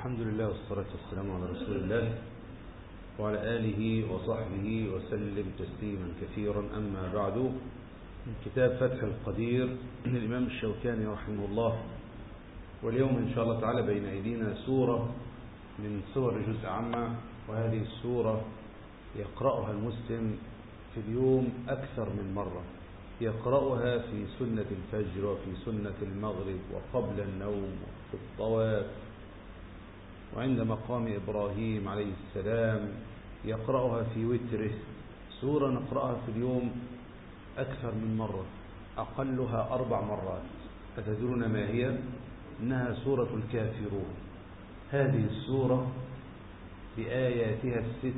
الحمد لله والصلاة والسلام على رسول الله وعلى آله وصحبه وسلم تسليما كثيرا أما بعد من كتاب فتح القدير للإمام الشوكاني رحمه الله واليوم إن شاء الله تعالى بين أيدينا سورة من سور جزء عامة وهذه السورة يقرأها المسلم في اليوم أكثر من مرة يقرأها في سنة الفجر وفي سنة المغرب وقبل النوم وفي الطواف وعند مقام إبراهيم عليه السلام يقرأها في وتره سورة نقرأها في اليوم أكثر من مرة أقلها أربع مرات أتدرون ما هي إنها سورة الكافرون هذه السورة بآياتها الست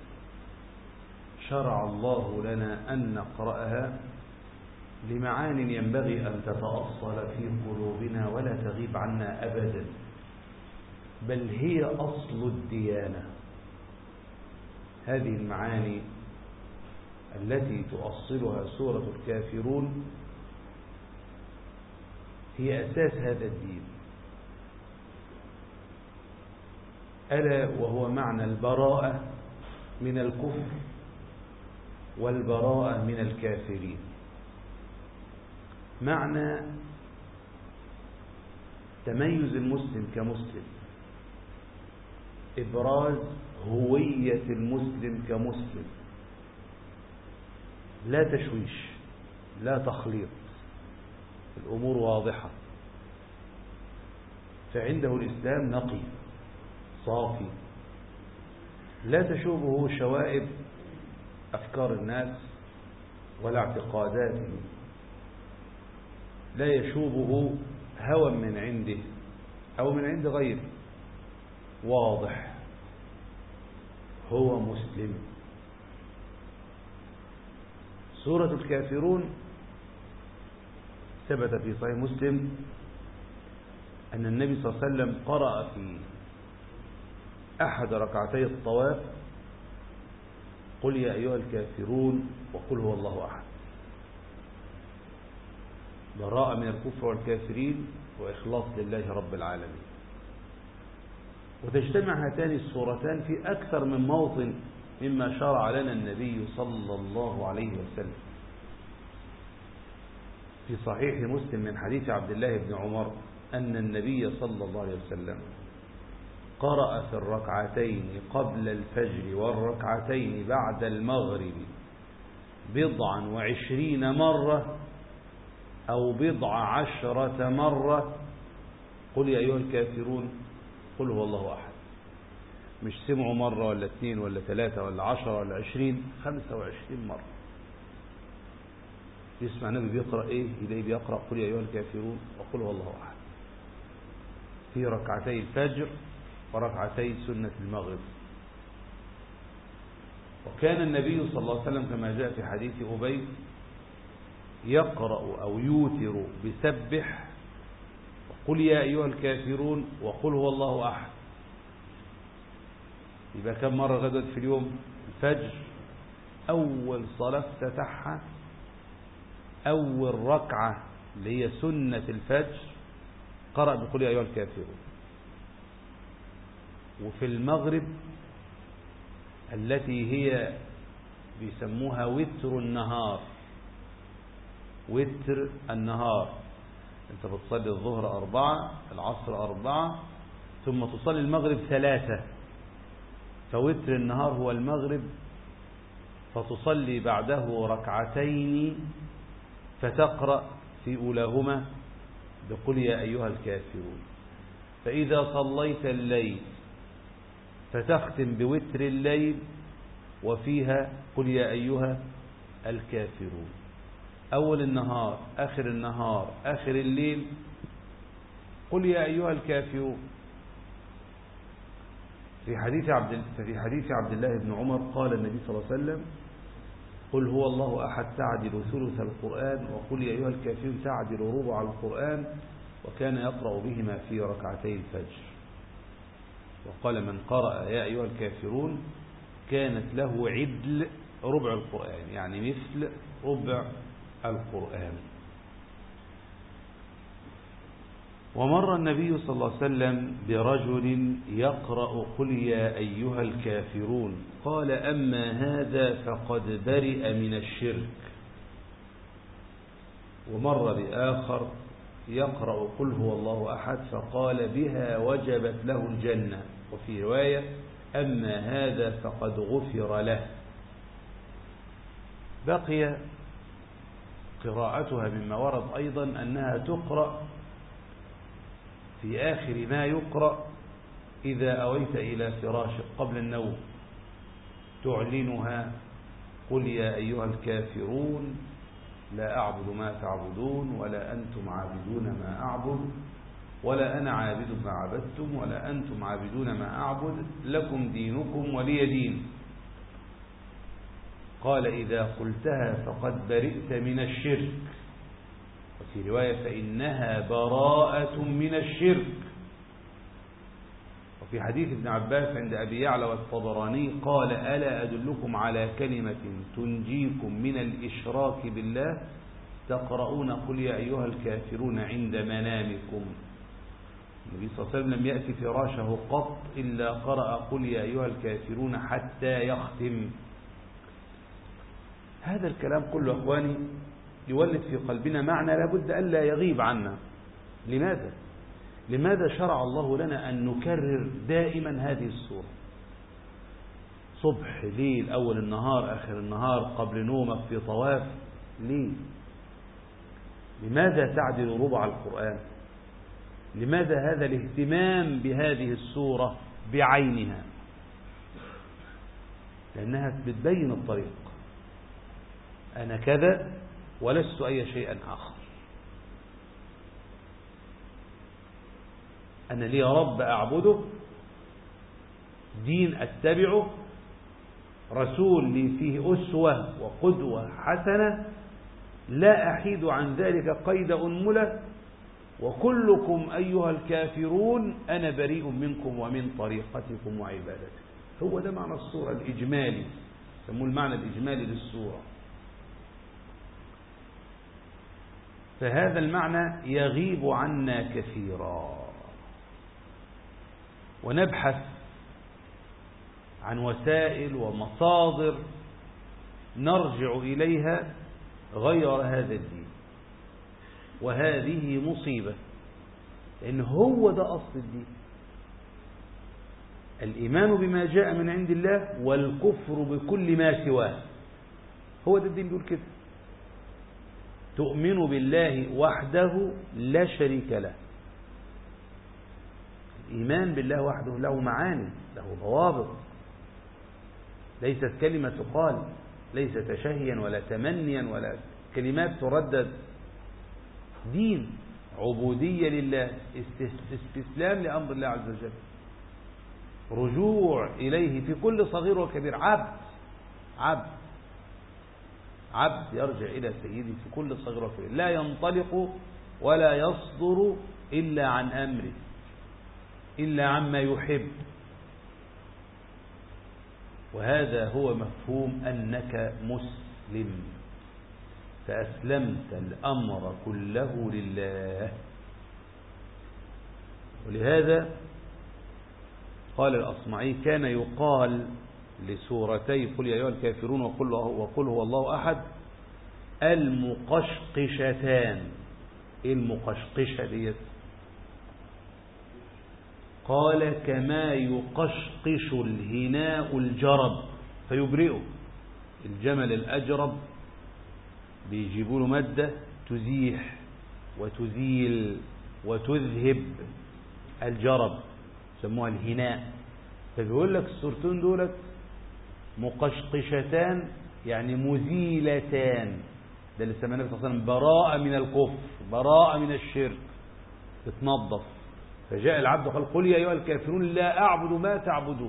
شرع الله لنا أن نقرأها لمعان ينبغي أن تتأصل في قلوبنا ولا تغيب عنا أبدا بل هي أصل الديانة هذه المعاني التي تؤصلها سورة الكافرون هي أساس هذا الدين ألا وهو معنى البراءة من الكفر والبراءة من الكافرين معنى تميز المسلم كمسلم إبراز هوية المسلم كمسلم لا تشويش لا تخليط الأمور واضحة فعنده الإسلام نقي صافي لا تشوبه شوائب أفكار الناس ولا اعتقاداتهم لا يشوبه هوى من عنده أو من عند غيره واضح هو مسلم سورة الكافرون ثبت في صحيح مسلم أن النبي صلى الله عليه وسلم قرأ في أحد ركعتي الطواف قل يا أيها الكافرون وقل هو الله أحد براءة من الكفر والكافرين وإخلاص لله رب العالمين وتجتمع هاتان السورتان في أكثر من موطن مما شرع لنا النبي صلى الله عليه وسلم في صحيح مسلم من حديث عبد الله بن عمر أن النبي صلى الله عليه وسلم قرأ في الركعتين قبل الفجر والركعتين بعد المغرب بضعا وعشرين مرة أو بضع عشرة مرة قل يا أيها الكافرون قل هو الله أحد مش سمعوا مرة ولا اثنين ولا ثلاثة ولا عشرة ولا عشرين خمسة وعشرين مرة يسمع النبي بيقرأ ايه يلاقيه بيقرأ قل يا أيها الكافرون وقل هو الله أحد في ركعتي الفجر وركعتي سنة المغرب وكان النبي صلى الله عليه وسلم كما جاء في حديث أبي يقرأ أو يوتر بسبح قل يا أيها الكافرون وقل هو الله أحد يبقى كم مرة غدت في اليوم الفجر أول صلاة افتتحها أول ركعة اللي هي سنة الفجر قرأ بقول يا أيها الكافرون وفي المغرب التي هي بيسموها وتر النهار وتر النهار انت بتصلي الظهر أربعة العصر أربعة ثم تصلي المغرب ثلاثة فوتر النهار هو المغرب فتصلي بعده ركعتين فتقرأ في أولاهما بقل يا أيها الكافرون فإذا صليت الليل فتختم بوتر الليل وفيها قل يا أيها الكافرون أول النهار آخر النهار آخر الليل قل يا أيها الكافرون في حديث عبد في حديث عبد الله بن عمر قال النبي صلى الله عليه وسلم قل هو الله أحد تعدل ثلث القرآن وقل يا أيها الكافرون تعدل ربع القرآن وكان يقرأ بهما في ركعتي الفجر وقال من قرأ يا أيها الكافرون كانت له عدل ربع القرآن يعني مثل ربع القرآن ومر النبي صلى الله عليه وسلم برجل يقرأ قل يا أيها الكافرون قال أما هذا فقد برئ من الشرك ومر بآخر يقرأ قل هو الله أحد فقال بها وجبت له الجنة وفي رواية أما هذا فقد غفر له بقي قراءتها مما ورد أيضا أنها تقرأ في آخر ما يقرأ إذا أويت إلى فراشك قبل النوم تعلنها قل يا أيها الكافرون لا أعبد ما تعبدون ولا أنتم عابدون ما أعبد ولا أنا عابد ما عبدتم ولا أنتم عابدون ما أعبد لكم دينكم ولي دين قال إذا قلتها فقد برئت من الشرك وفي رواية فإنها براءة من الشرك وفي حديث ابن عباس عند أبي يعلى والطبراني قال ألا أدلكم على كلمة تنجيكم من الإشراك بالله تقرؤون قل يا أيها الكافرون عند منامكم النبي صلى الله عليه وسلم لم يأتي فراشه قط إلا قرأ قل يا أيها الكافرون حتى يختم هذا الكلام كله أخواني يولد في قلبنا معنى لابد ألا يغيب عنا لماذا؟ لماذا شرع الله لنا أن نكرر دائما هذه الصورة صبح ليل أول النهار آخر النهار قبل نومك في طواف ليه لماذا تعدل ربع القرآن لماذا هذا الاهتمام بهذه السورة بعينها لأنها بتبين الطريق أنا كذا ولست أي شيء آخر أنا لي رب أعبده دين أتبعه رسول لي فيه أسوة وقدوة حسنة لا أحيد عن ذلك قيد أنملة وكلكم أيها الكافرون أنا بريء منكم ومن طريقتكم وعبادتكم هو ده معنى الصورة الإجمالي يسموه المعنى الإجمالي للصورة فهذا المعنى يغيب عنا كثيرا ونبحث عن وسائل ومصادر نرجع إليها غير هذا الدين وهذه مصيبة لأن هو ده أصل الدين الإيمان بما جاء من عند الله والكفر بكل ما سواه هو ده الدين بيقول كده تؤمن بالله وحده لا شريك له الإيمان بالله وحده له معاني له ضوابط ليست كلمة تقال ليس تشهيا ولا تمنيا ولا كلمات تردد دين عبودية لله استسلام لأمر الله عز وجل رجوع إليه في كل صغير وكبير عبد عبد عبد يرجع إلى سيده في كل صغير وكبير لا ينطلق ولا يصدر إلا عن أمره إلا عما يحب وهذا هو مفهوم أنك مسلم فأسلمت الأمر كله لله ولهذا قال الأصمعي كان يقال لسورتي قل يا أيها الكافرون وقل, وقل هو الله أحد المقشقشتان إيه المقشقشة ديت قال كما يقشقش الهناء الجرب فيبرئه الجمل الأجرب بيجيبوا له مادة تزيح وتزيل وتذهب الجرب سموها الهناء فبيقول لك الصورتين دولت مقشقشتان يعني مزيلتان ده اللي سماه النبي صلى الله عليه وسلم براءة من الكفر براءة من الشرك تتنظف فجاء العبد قال قل يا أيها الكافرون لا أعبد ما تعبدون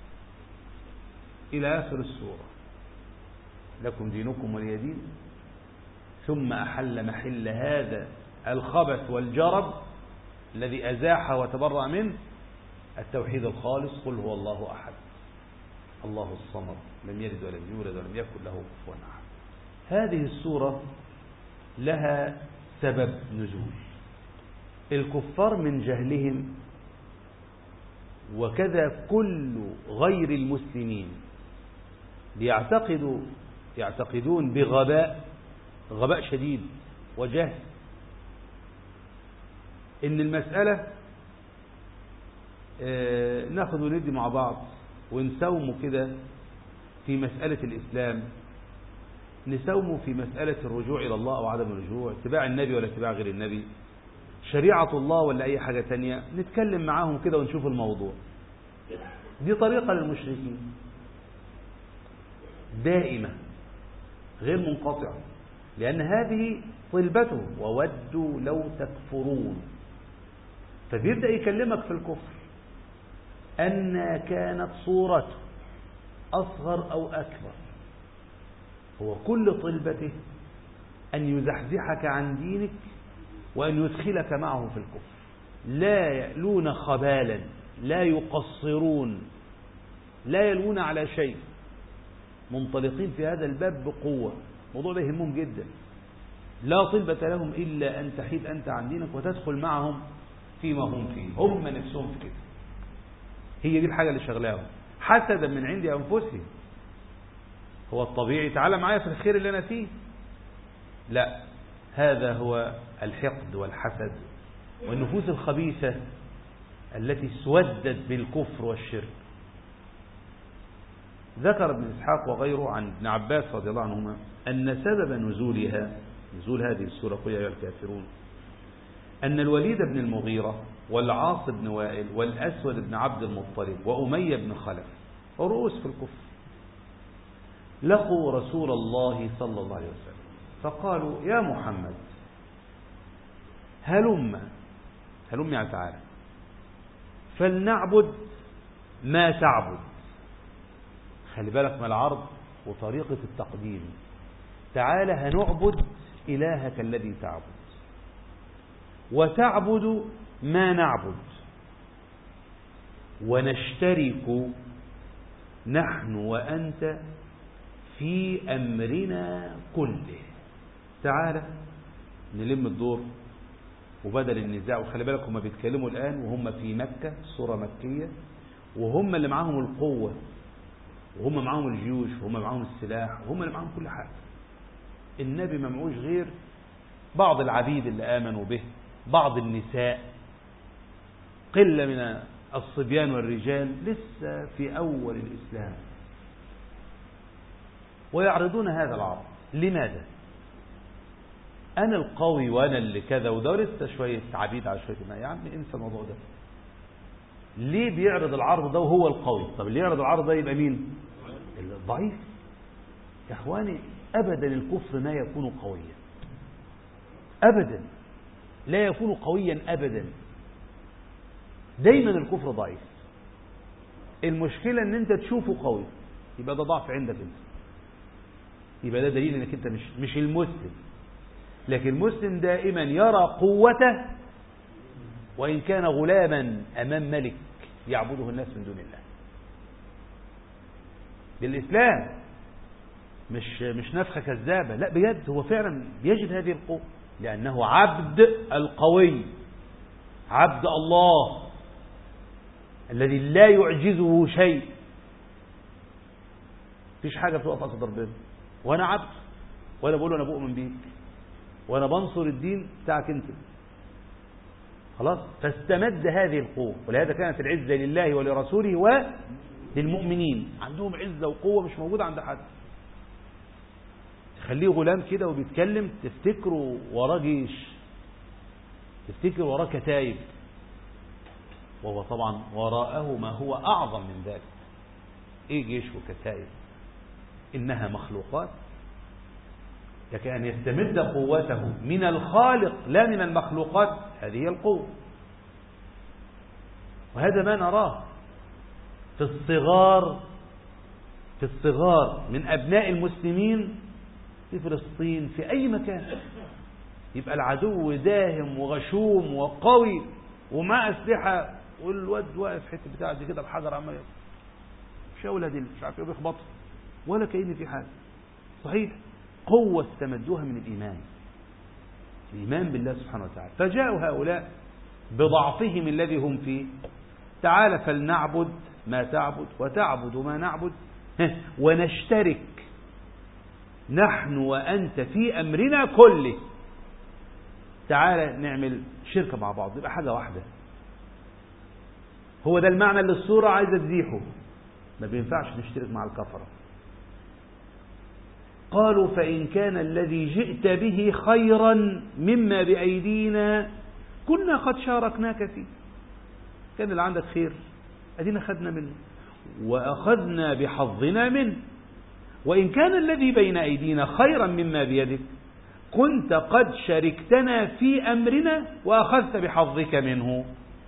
إلى آخر السورة لكم دينكم ولي دين ثم أحل محل هذا الخبث والجرب الذي أزاح وتبرأ منه التوحيد الخالص قل هو الله أحد الله الصمد لم يلد ولم يولد ولم يكن له كفوا أحد هذه السورة لها سبب نزول الكفار من جهلهم وكذا كل غير المسلمين ليعتقدوا يعتقدون بغباء غباء شديد وجهل ان المسألة آه، ناخد وندي مع بعض ونساومه كده في مسألة الإسلام نساومه في مسألة الرجوع إلى الله أو عدم الرجوع اتباع النبي ولا اتباع غير النبي شريعة الله ولا أي حاجة تانية نتكلم معاهم كده ونشوف الموضوع دي طريقة للمشركين دائمة غير منقطعة لأن هذه طلبتهم وودوا لو تكفرون فبيبدأ يكلمك في الكفر أن كانت صورته أصغر أو أكبر هو كل طلبته أن يزحزحك عن دينك وأن يدخلك معه في الكفر لا يألون خبالا لا يقصرون لا يلون على شيء منطلقين في هذا الباب بقوة الموضوع ده يهمهم جدا لا طلبة لهم إلا أن تحيد أنت عن دينك وتدخل معهم فيما هم فيه هم نفسهم في كده هي دي الحاجة اللي شغلاهم حسدا من عند أنفسهم هو الطبيعي تعالى معايا في الخير اللي أنا فيه لا هذا هو الحقد والحسد والنفوس الخبيثة التي اسودت بالكفر والشرك ذكر ابن إسحاق وغيره عن ابن عباس رضي الله عنهما أن سبب نزولها نزول هذه السورة قل يا الكافرون أن الوليد بن المغيرة والعاص بن وائل والأسود بن عبد المطلب وأمية بن خلف رؤوس في الكفر لقوا رسول الله صلى الله عليه وسلم فقالوا يا محمد هلم هلم يعني تعالى فلنعبد ما تعبد خلي بالك من العرض وطريقة التقديم تعالى هنعبد إلهك الذي تعبد وتعبد ما نعبد ونشترك نحن وأنت في أمرنا كله تعالى نلم الدور وبدل النزاع وخلي بالك هم بيتكلموا الآن وهم في مكة صورة مكية وهم اللي معاهم القوة وهم معاهم الجيوش وهم معاهم السلاح وهم اللي معاهم كل حاجة النبي ما معوش غير بعض العبيد اللي آمنوا به بعض النساء قلة من الصبيان والرجال لسه في أول الإسلام ويعرضون هذا العرض لماذا أنا القوي وأنا اللي كذا وده لسه شوية عبيد على شوية ما يا عم انسى الموضوع ده ليه بيعرض العرض ده وهو القوي طب اللي يعرض العرض ده يبقى مين الضعيف يا اخواني ابدا الكفر ما يكون قويا ابدا لا يكون قويا ابدا دايما الكفر ضعيف المشكلة ان انت تشوفه قوي يبقى ده ضعف عندك انت يبقى ده دليل انك انت مش مش المسلم لكن المسلم دائما يرى قوته وإن كان غلاما أمام ملك يعبده الناس من دون الله بالإسلام مش مش نفخة كذابة لا بجد هو فعلا يجد هذه القوة لأنه عبد القوي عبد الله الذي لا يعجزه شيء فيش حاجة بتقف قصد ربنا وأنا عبد ولا بقول أنا بؤمن بيك وأنا بنصر الدين بتاعك أنت خلاص فاستمد هذه القوة ولهذا كانت العزة لله ولرسوله وللمؤمنين عندهم عزة وقوة مش موجودة عند حد تخليه غلام كده وبيتكلم تفتكره وراه جيش تفتكر وراه كتايب وهو طبعا وراءه ما هو أعظم من ذلك إيه جيش وكتايب إنها مخلوقات لكن أن يستمد قوته من الخالق لا من المخلوقات هذه هي القوة وهذا ما نراه في الصغار في الصغار من أبناء المسلمين في فلسطين في أي مكان يبقى العدو داهم وغشوم وقوي ومع أسلحة والواد واقف حته بتاع دي كده الحجر عمال مش اولاد مش عارف ايه بيخبطوا ولا كأن في حاجه صحيح قوة استمدوها من الإيمان الإيمان بالله سبحانه وتعالى فجاءوا هؤلاء بضعفهم الذي هم فيه تعال فلنعبد ما تعبد وتعبد ما نعبد ونشترك نحن وأنت في أمرنا كله تعال نعمل شركة مع بعض يبقى حاجة واحدة هو ده المعنى اللي الصورة عايزة تزيحه ما بينفعش نشترك مع الكفرة قالوا فإن كان الذي جئت به خيرا مما بأيدينا كنا قد شاركناك فيه كان اللي عندك خير أدينا خدنا منه وأخذنا بحظنا منه وإن كان الذي بين أيدينا خيرا مما بيدك كنت قد شركتنا في أمرنا وأخذت بحظك منه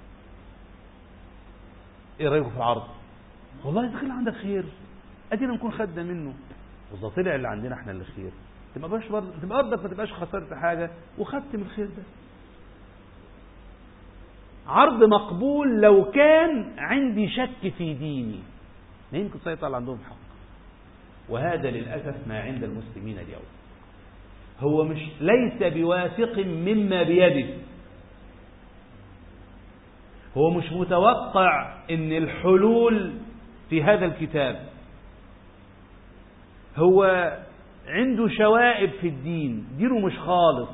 إيه رأيكم في العرض والله إذا كان عندك خير أدينا نكون خدنا منه وإذا طلع اللي عندنا احنا اللي خير تبقى باش برضه تبقى أرضك ما تبقاش خسرت حاجة وخدت من الخير ده عرض مقبول لو كان عندي شك في ديني ما يمكن سيطر عندهم حق وهذا للأسف ما عند المسلمين اليوم هو مش ليس بواثق مما بيده هو مش متوقع ان الحلول في هذا الكتاب هو عنده شوائب في الدين دينه مش خالص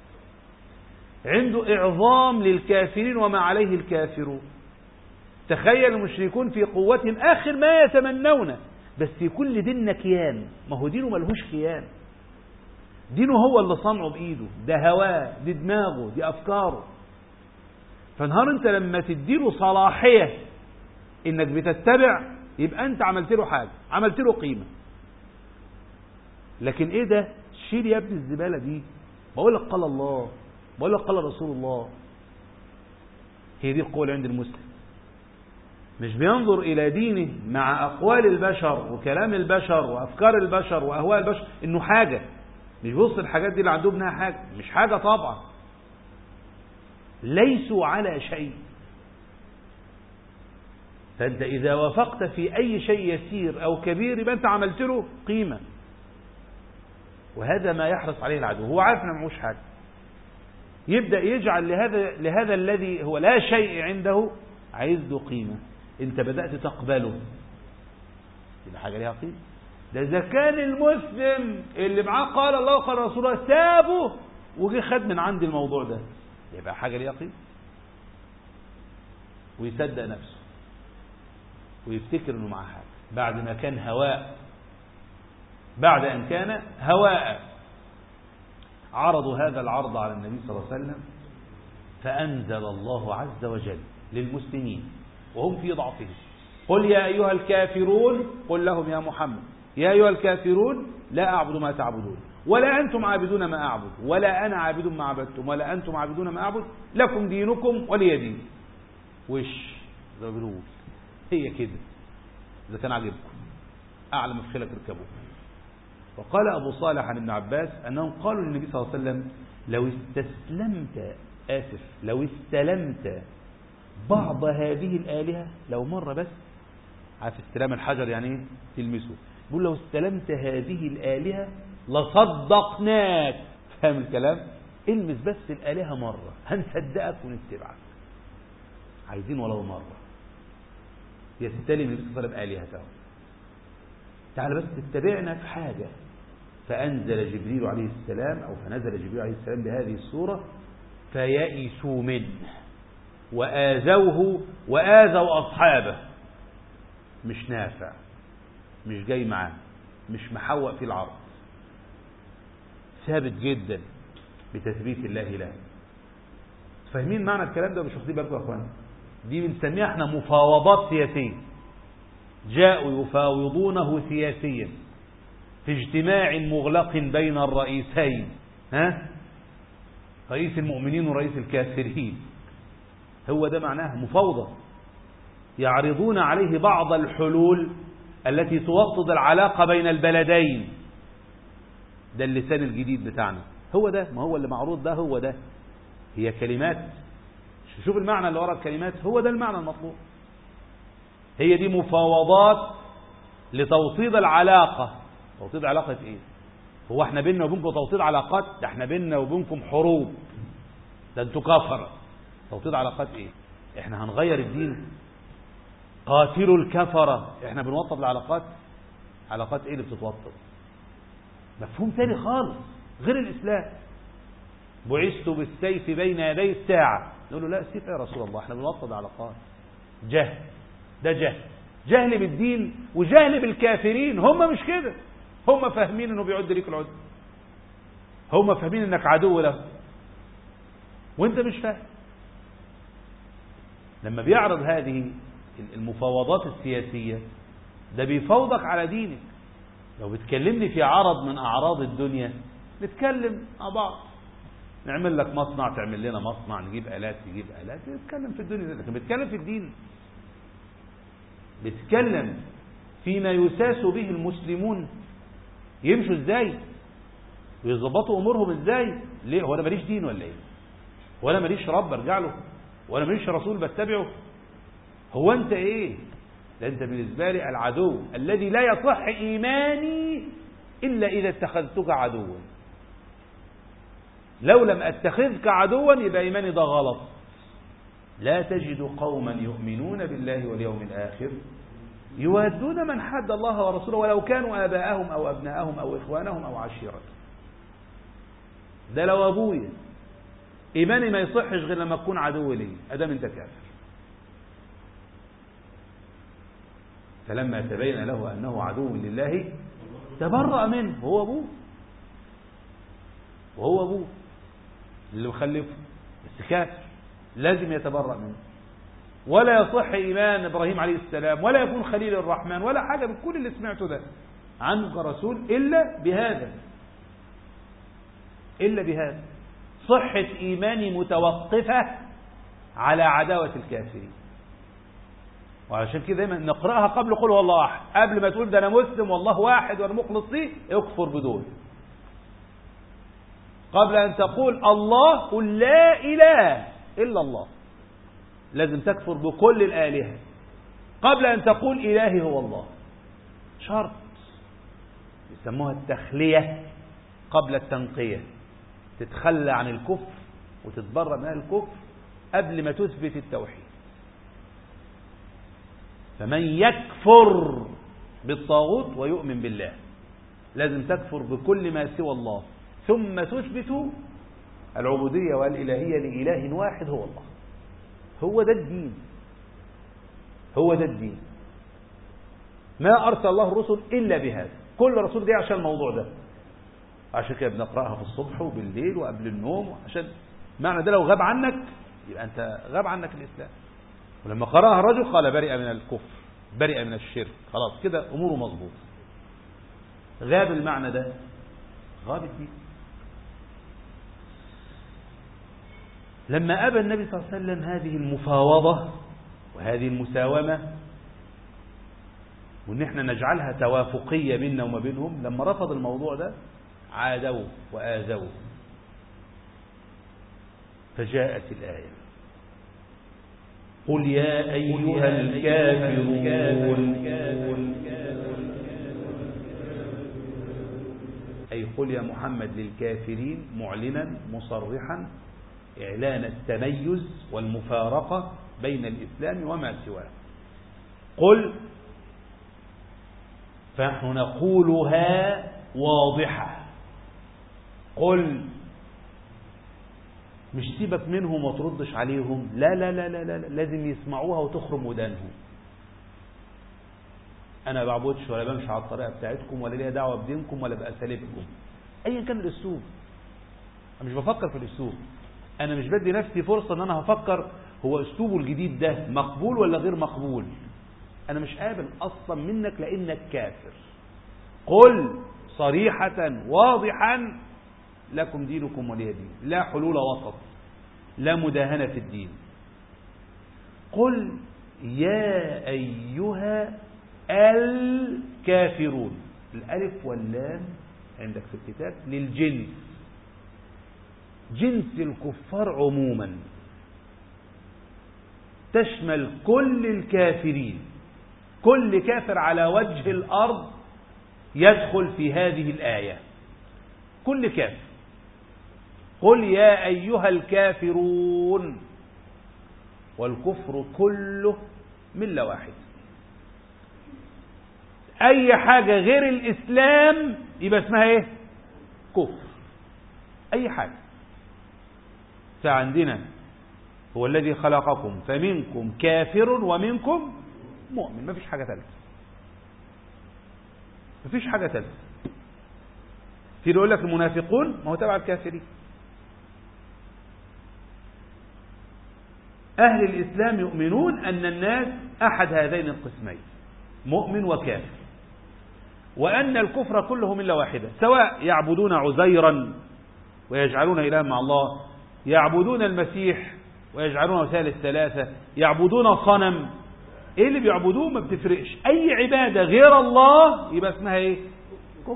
عنده إعظام للكافرين وما عليه الكافرون تخيل المشركون في قوة آخر ما يتمنون بس في كل دين كيان ما هو دينه ملهوش كيان دينه هو اللي صنعه بإيده ده هواه دي دماغه دي أفكاره فنهار انت لما تديله صلاحية انك بتتبع يبقى انت عملت له حاجة عملت له قيمة لكن ايه ده شيل يا ابني الزبالة دي بقول لك قال الله بقول لك قال رسول الله هي دي القوة اللي عند المسلم مش بينظر إلى دينه مع أقوال البشر وكلام البشر وأفكار البشر وأهواء البشر إنه حاجة مش بيبص الحاجات دي اللي عندهم إنها حاجة مش حاجة طبعا ليسوا على شيء فأنت إذا وافقت في أي شيء يسير أو كبير يبقى أنت عملت له قيمة وهذا ما يحرص عليه العدو هو عارف انه معهوش حاجة يبدأ يجعل لهذا لهذا الذي هو لا شيء عنده عايز له قيمة انت بدأت تقبله يبقى حاجة ليها قيمة ده إذا كان المسلم اللي معاه قال الله وقال رسوله سابه وجه خد من عندي الموضوع ده يبقى حاجة ليها قيمة ويصدق نفسه ويفتكر انه معاه حاجة بعد ما كان هواء بعد أن كان هواء عرضوا هذا العرض على النبي صلى الله عليه وسلم فأنزل الله عز وجل للمسلمين وهم في ضعفهم قل يا أيها الكافرون قل لهم يا محمد يا أيها الكافرون لا أعبد ما تعبدون ولا أنتم عابدون ما أعبد ولا أنا عابد ما عبدتم ولا أنتم عابدون ما أعبد لكم دينكم ولي دين وش زي ما بنقول هي كده إذا كان عاجبكم أعلى مفخلك اركبوه وقال أبو صالح عن ابن عباس أنهم قالوا للنبي صلى الله عليه وسلم لو استسلمت آسف لو استلمت بعض هذه الآلهة لو مرة بس عارف استلام الحجر يعني ايه تلمسه يقول لو استلمت هذه الآلهة لصدقناك فاهم الكلام المس بس الآلهة مرة هنصدقك ونتبعك عايزين ولو مرة يستلم النبي صلى الله عليه وسلم آلهته تعال بس تتبعنا في حاجة فأنزل جبريل عليه السلام أو فنزل جبريل عليه السلام بهذه السورة فيئسوا منه وآذوه وآذوا أصحابه مش نافع مش جاي معاه مش محوق في العرض ثابت جدا بتثبيت الله له فاهمين معنى الكلام ده مش واخدين بالكم يا اخوانا دي بنسميها احنا مفاوضات سياسيه جاءوا يفاوضونه سياسيا في اجتماع مغلق بين الرئيسين ها رئيس المؤمنين ورئيس الكافرين هو ده معناه مفاوضة يعرضون عليه بعض الحلول التي توطد العلاقة بين البلدين ده اللسان الجديد بتاعنا هو ده ما هو اللي معروض ده هو ده هي كلمات شوف المعنى اللي ورا الكلمات هو ده المعنى المطلوب هي دي مفاوضات لتوطيد العلاقة توطيد علاقة ايه هو احنا بيننا وبينكم توطيد علاقات ده احنا بيننا وبينكم حروب ده انتوا كفرة توطيد علاقات ايه احنا هنغير الدين قاتلوا الكفرة احنا بنوطد العلاقات علاقات ايه اللي بتتوطد مفهوم تاني خالص غير الاسلام بعثت بالسيف بين يدي الساعة نقول له لا السيف يا رسول الله احنا بنوطد علاقات جهل ده جهل جهل بالدين وجهل بالكافرين هم مش كده هم فاهمين انه بيعد ليك العد هم فاهمين انك عدو له وانت مش فاهم لما بيعرض هذه المفاوضات السياسية ده بيفوضك على دينك لو بتكلمني في عرض من أعراض الدنيا نتكلم مع بعض نعمل لك مصنع تعمل لنا مصنع نجيب آلات تجيب آلات نتكلم في الدنيا لكن بتكلم في الدين بتكلم فيما يساس به المسلمون يمشوا ازاي ويظبطوا امورهم ازاي ليه هو انا ماليش دين ولا ايه ولا ماليش رب ارجع له ولا ماليش رسول بتبعه هو انت ايه ده انت بالنسبه لي العدو الذي لا يصح ايماني الا اذا اتخذتك عدوا لو لم اتخذك عدوا يبقى ايماني ده غلط لا تجد قوما يؤمنون بالله واليوم الآخر يوادون من حد الله ورسوله ولو كانوا آباءهم أو أبناءهم أو إخوانهم أو عشيرتهم ده لو أبويا إيماني ما يصحش غير لما تكون عدو لي أدام أنت كافر فلما تبين له أنه عدو لله تبرأ منه هو أبوه وهو أبوه اللي مخلفه بس كافر لازم يتبرأ منه ولا يصح إيمان إبراهيم عليه السلام ولا يكون خليل الرحمن ولا حاجة من كل اللي سمعته ده عنه كرسول إلا بهذا إلا بهذا صحة إيماني متوقفة على عداوة الكافرين وعشان كده دايما نقرأها قبل قول والله أحد قبل ما تقول ده أنا مسلم والله واحد وأنا مخلص ليه اكفر بدول قبل أن تقول الله قل لا إله إلا الله لازم تكفر بكل الآلهة قبل أن تقول إلهي هو الله شرط يسموها التخلية قبل التنقية تتخلى عن الكفر وتتبرأ من الكفر قبل ما تثبت التوحيد فمن يكفر بالطاغوت ويؤمن بالله لازم تكفر بكل ما سوى الله ثم تثبت العبودية والإلهية لإله واحد هو الله هو ده الدين هو ده الدين ما أرسل الله الرسل إلا بهذا كل رسول جاي عشان الموضوع ده عشان كده بنقرأها في الصبح وبالليل وقبل النوم عشان معنى ده لو غاب عنك يبقى أنت غاب عنك الإسلام ولما قرأها الرجل قال برئ من الكفر برئ من الشرك خلاص كده أموره مظبوط غاب المعنى ده غاب الدين لما أبى النبي صلى الله عليه وسلم هذه المفاوضة وهذه المساومة وإن احنا نجعلها توافقية بيننا وما بينهم لما رفض الموضوع ده عادوا وآذوا فجاءت الآية قل يا أيها الكافرون أي قل يا محمد للكافرين معلنا مصرحا إعلان التميز والمفارقة بين الإسلام وما سواه قل فنحن نقولها واضحة قل مش سيبك منهم وتردش عليهم لا لا لا لا, لا, لا لازم يسمعوها وتخرم ودانهم انا بعبدش ولا بمشي على الطريقه بتاعتكم ولا ليا دعوه بدينكم ولا باساليبكم ايا كان الاسلوب انا مش بفكر في الاسلوب انا مش بدي نفسي فرصه ان انا هفكر هو اسلوبه الجديد ده مقبول ولا غير مقبول انا مش قابل اصلا منك لانك كافر قل صريحه واضحا لكم دينكم ولي دين لا حلول وسط لا مداهنه في الدين قل يا ايها الكافرون الالف واللام عندك في الكتاب للجنس جنس الكفار عموما تشمل كل الكافرين كل كافر على وجه الأرض يدخل في هذه الآية كل كافر قل يا أيها الكافرون والكفر كله ملة واحدة أي حاجة غير الإسلام يبقى اسمها إيه كفر أي حاجة فعندنا هو الذي خلقكم فمنكم كافر ومنكم مؤمن مفيش حاجة ثالثة مفيش حاجة ثالثة في اللي يقول لك المنافقون ما هو تبع الكافرين أهل الإسلام يؤمنون أن الناس أحد هذين القسمين مؤمن وكافر وأن الكفر كله ملة واحدة سواء يعبدون عزيرا ويجعلون إله مع الله يعبدون المسيح ويجعلون ثالث ثلاثة يعبدون صنم ايه اللي بيعبدوه ما بتفرقش اي عبادة غير الله يبقى اسمها ايه كفر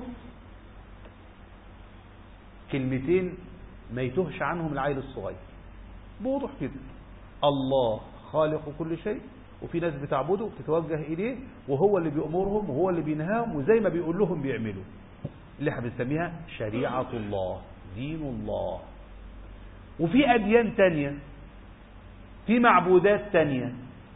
كلمتين ما يتهش عنهم العيل الصغير بوضوح كده الله خالق كل شيء وفي ناس بتعبده وبتتوجه إليه وهو اللي بيأمرهم وهو اللي بينهاهم وزي ما بيقول لهم بيعملوا اللي احنا بنسميها شريعة الله دين الله وفي أديان تانية في معبودات تانية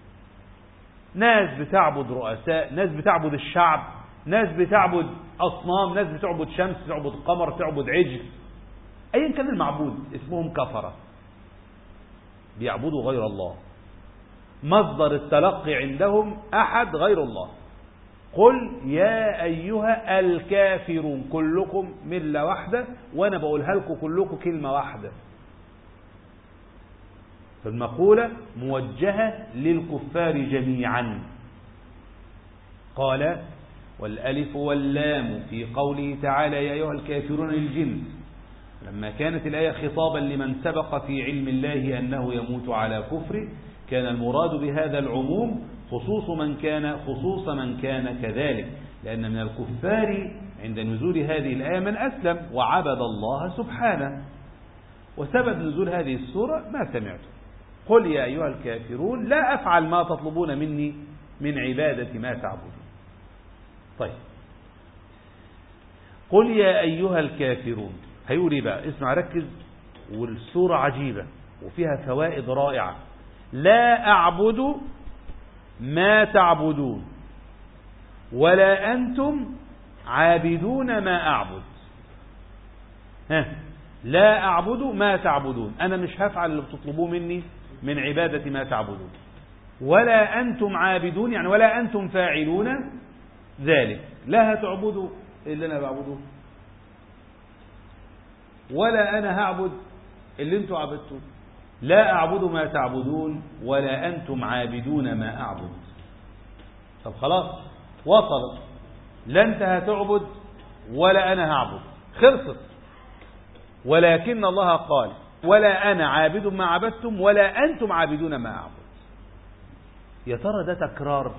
ناس بتعبد رؤساء ناس بتعبد الشعب ناس بتعبد أصنام ناس بتعبد شمس تعبد قمر تعبد عجل أيا كان المعبود اسمهم كفرة بيعبدوا غير الله مصدر التلقي عندهم أحد غير الله قل يا أيها الكافرون كلكم ملة واحدة وأنا بقولها لكم كلكم كلمة واحدة فالمقولة موجهة للكفار جميعا قال والألف واللام في قوله تعالى يا أيها الكافرون الجنس لما كانت الآية خطابا لمن سبق في علم الله أنه يموت على كفره كان المراد بهذا العموم خصوص من كان خصوص من كان كذلك لأن من الكفار عند نزول هذه الآية من أسلم وعبد الله سبحانه وسبب نزول هذه السورة ما سمعته قل يا أيها الكافرون لا أفعل ما تطلبون مني من عبادة ما تعبدون طيب قل يا أيها الكافرون هيقول ايه بقى اسمع ركز والسورة عجيبة وفيها فوائد رائعة لا أعبد ما تعبدون ولا أنتم عابدون ما أعبد ها لا أعبد ما تعبدون أنا مش هفعل اللي بتطلبوه مني من عبادة ما تعبدون ولا أنتم عابدون يعني ولا أنتم فاعلون ذلك لا هتعبدوا اللي أنا بعبده ولا أنا هعبد اللي أنتم عبدتوه لا أعبد ما تعبدون ولا أنتم عابدون ما أعبد طب خلاص وصلت لا أنت هتعبد ولا أنا هعبد خلصت ولكن الله قال ولا أنا عابد ما عبدتم ولا أنتم عابدون ما أعبد يا ترى ده تكرار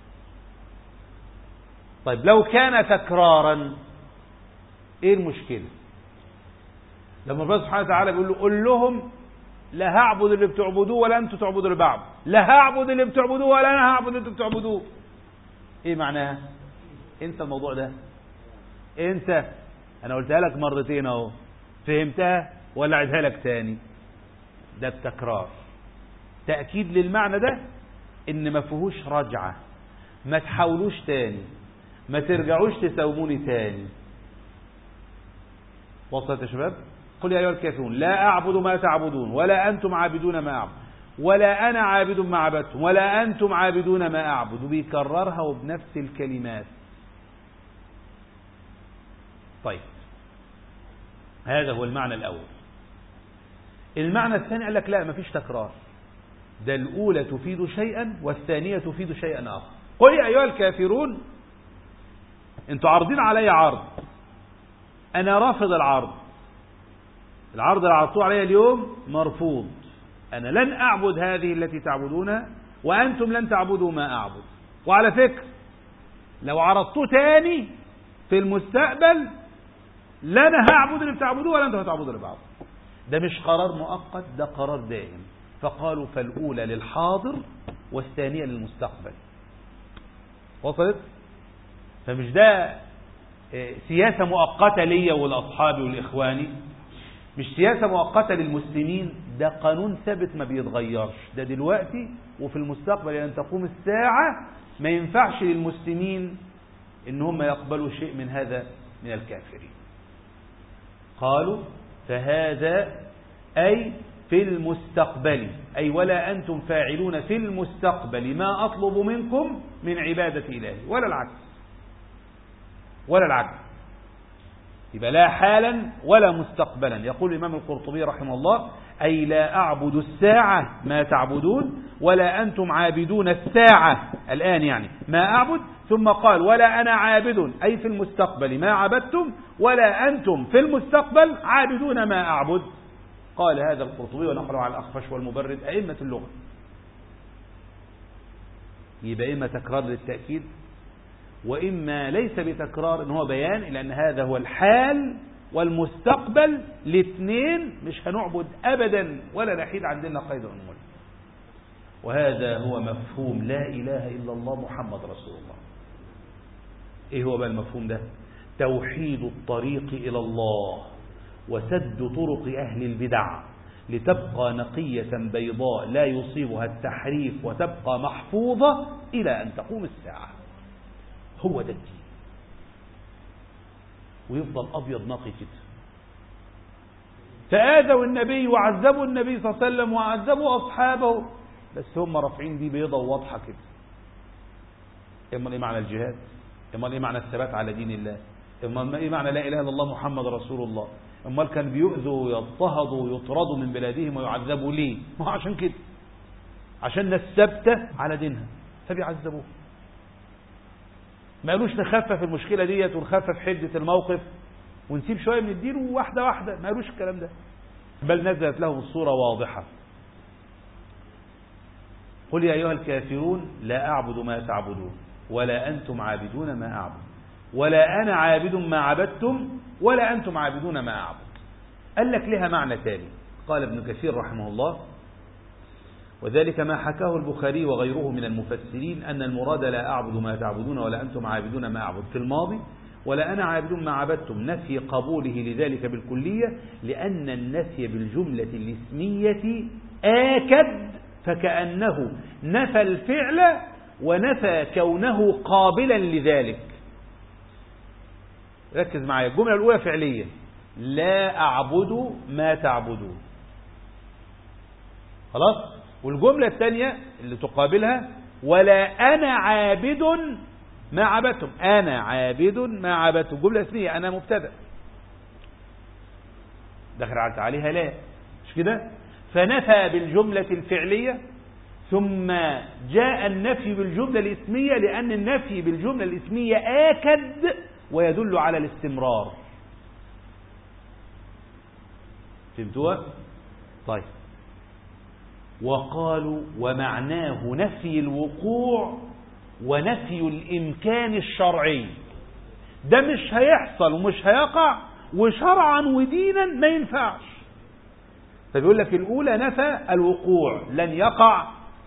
طيب لو كان تكرارا ايه المشكلة لما ربنا سبحانه وتعالى بيقول له قل لهم لا هعبد اللي بتعبدوه ولا انتوا تعبدوا اللي بعبد لا هعبد اللي بتعبدوه ولا انا هعبد اللي انتوا بتعبدوه ايه معناها انسى الموضوع ده انسى انا قلتها لك مرتين اهو فهمتها ولا اعيدها لك تاني ده التكرار تأكيد للمعنى ده ان ما فيهوش رجعة ما تحاولوش تاني ما ترجعوش تساوموني تاني وصلت يا شباب قل يا أيها الكافرون لا أعبد ما تعبدون ولا أنتم عابدون ما أعبد ولا أنا عابد ما عبدتم ولا أنتم عابدون ما أعبد وبيكررها وبنفس الكلمات طيب هذا هو المعنى الأول المعنى الثاني قال لك لا مفيش تكرار ده الأولى تفيد شيئا والثانية تفيد شيئا آخر قل يا أيها الكافرون انتوا عارضين علي عرض أنا رافض العرض العرض اللي عرضتوه علي اليوم مرفوض أنا لن أعبد هذه التي تعبدونها وأنتم لن تعبدوا ما أعبد وعلى فكرة لو عرضتوه تاني في المستقبل لا أنا هعبد اللي بتعبدوه ولا أنتم هتعبدوا اللي بعبد ده مش قرار مؤقت ده قرار دائم فقالوا فالأولى للحاضر والثانية للمستقبل وصلت فمش ده سياسة مؤقتة ليا ولأصحابي والإخواني مش سياسة مؤقتة للمسلمين ده قانون ثابت ما بيتغيرش ده دلوقتي وفي المستقبل أن تقوم الساعة ما ينفعش للمسلمين ان هم يقبلوا شيء من هذا من الكافرين قالوا فهذا أي في المستقبل أي ولا أنتم فاعلون في المستقبل ما أطلب منكم من عبادة إلهي ولا العكس ولا العكس يبقى لا حالا ولا مستقبلا يقول الإمام القرطبي رحمه الله أي لا أعبد الساعة ما تعبدون ولا أنتم عابدون الساعة الآن يعني ما أعبد ثم قال ولا أنا عابد أي في المستقبل ما عبدتم ولا أنتم في المستقبل عابدون ما أعبد قال هذا القرطبي ونقله على الأخفش والمبرد أئمة اللغة يبقى إما تكرار للتأكيد وإما ليس بتكرار إن هو بيان لأن هذا هو الحال والمستقبل الاثنين مش هنعبد أبدا ولا نحيد عندنا قيد أنمل وهذا هو مفهوم لا إله إلا الله محمد رسول الله إيه هو بقى المفهوم ده توحيد الطريق إلى الله وسد طرق أهل البدع لتبقى نقية بيضاء لا يصيبها التحريف وتبقى محفوظة إلى أن تقوم الساعة هو ده الدين ويفضل أبيض نقي كده فآذوا النبي وعذبوا النبي صلى الله عليه وسلم وعذبوا أصحابه بس هم رافعين دي بيضة وواضحة كده إما إيه معنى الجهاد إما إيه معنى الثبات على دين الله إما إيه معنى لا إله إلا الله محمد رسول الله امال كان بيؤذوا ويضطهدوا ويطردوا من بلادهم ويعذبوا ليه ما هو عشان كده عشان الناس ثابته على دينها فبيعذبوه ما قالوش نخفف المشكله ديت ونخفف حده الموقف ونسيب شويه من الدين وواحده واحده ما قالوش الكلام ده بل نزلت لهم الصوره واضحه قل يا ايها الكافرون لا اعبد ما تعبدون ولا انتم عابدون ما اعبد ولا أنا عابد ما عبدتم ولا أنتم عابدون ما أعبد قال لك لها معنى تالي قال ابن كثير رحمه الله وذلك ما حكاه البخاري وغيره من المفسرين أن المراد لا أعبد ما تعبدون ولا أنتم عابدون ما أعبد في الماضي ولا أنا عابد ما عبدتم نفي قبوله لذلك بالكلية لأن النفي بالجملة الاسمية آكد فكأنه نفى الفعل ونفى كونه قابلا لذلك ركز معايا الجملة الأولى فعلية لا أعبد ما تعبدون خلاص والجملة الثانية اللي تقابلها ولا أنا عابد ما عبدتم أنا عابد ما عبدتم جملة اسمية أنا مبتدأ دخلت عليها لا مش كده فنفى بالجملة الفعلية ثم جاء النفي بالجملة الاسمية لأن النفي بالجملة الاسمية آكد ويدل على الاستمرار فهمتوها طيب وقالوا ومعناه نفي الوقوع ونفي الإمكان الشرعي ده مش هيحصل ومش هيقع وشرعا ودينا ما ينفعش فبيقول لك الأولى نفى الوقوع لن يقع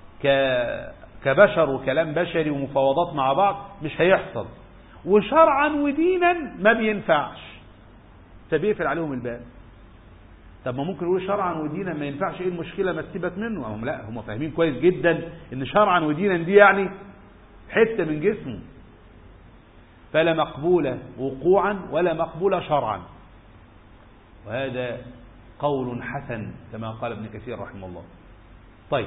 كبشر وكلام بشري ومفاوضات مع بعض مش هيحصل وشرعا ودينا ما بينفعش فبيقفل عليهم الباب طب ما ممكن يقول شرعا ودينا ما ينفعش ايه المشكله ما تسيبك منه هم لا هم فاهمين كويس جدا ان شرعا ودينا دي يعني حته من جسمه فلا مقبوله وقوعا ولا مقبوله شرعا وهذا قول حسن كما قال ابن كثير رحمه الله طيب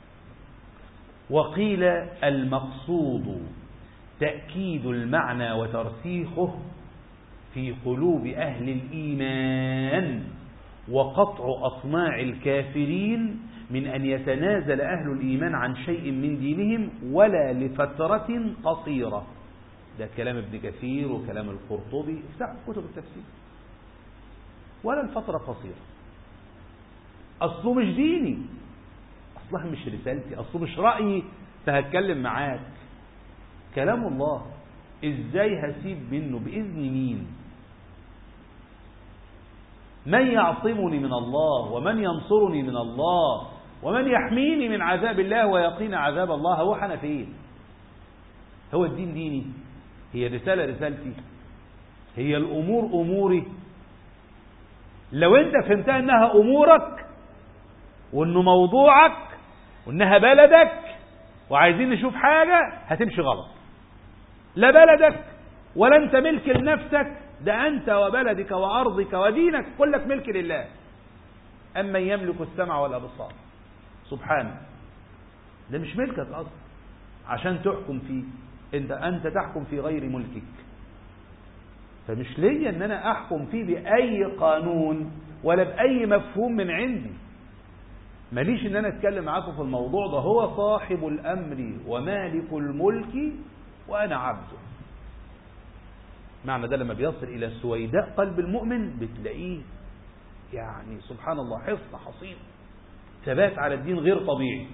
وقيل المقصود تأكيد المعنى وترسيخه في قلوب أهل الإيمان وقطع أطماع الكافرين من أن يتنازل أهل الإيمان عن شيء من دينهم ولا لفترة قصيرة ده كلام ابن كثير وكلام القرطبي افتح كتب التفسير ولا الفترة قصيرة أصله مش ديني أصلها مش رسالتي أصله مش رأيي فهتكلم معاك كلام الله ازاي هسيب منه باذن مين من يعصمني من الله ومن ينصرني من الله ومن يحميني من عذاب الله ويقينا عذاب الله هو انا فين هو الدين ديني هي الرساله رسالتي هي الامور اموري لو انت فهمتها انها امورك وانه موضوعك وانها بلدك وعايزين نشوف حاجة هتمشي غلط لا بلدك ولا انت ملك لنفسك ده انت وبلدك وارضك ودينك كلك ملك لله اما يملك السمع والابصار سبحانه ده مش ملكك اصلا عشان تحكم فيه انت انت تحكم في غير ملكك فمش ليا ان انا احكم فيه باي قانون ولا باي مفهوم من عندي ماليش ان انا اتكلم معاكم في الموضوع ده هو صاحب الامر ومالك الملك وانا عبده معنى ده لما بيصل الى سويداء قلب المؤمن بتلاقيه يعني سبحان الله حصن حصين ثبات على الدين غير طبيعي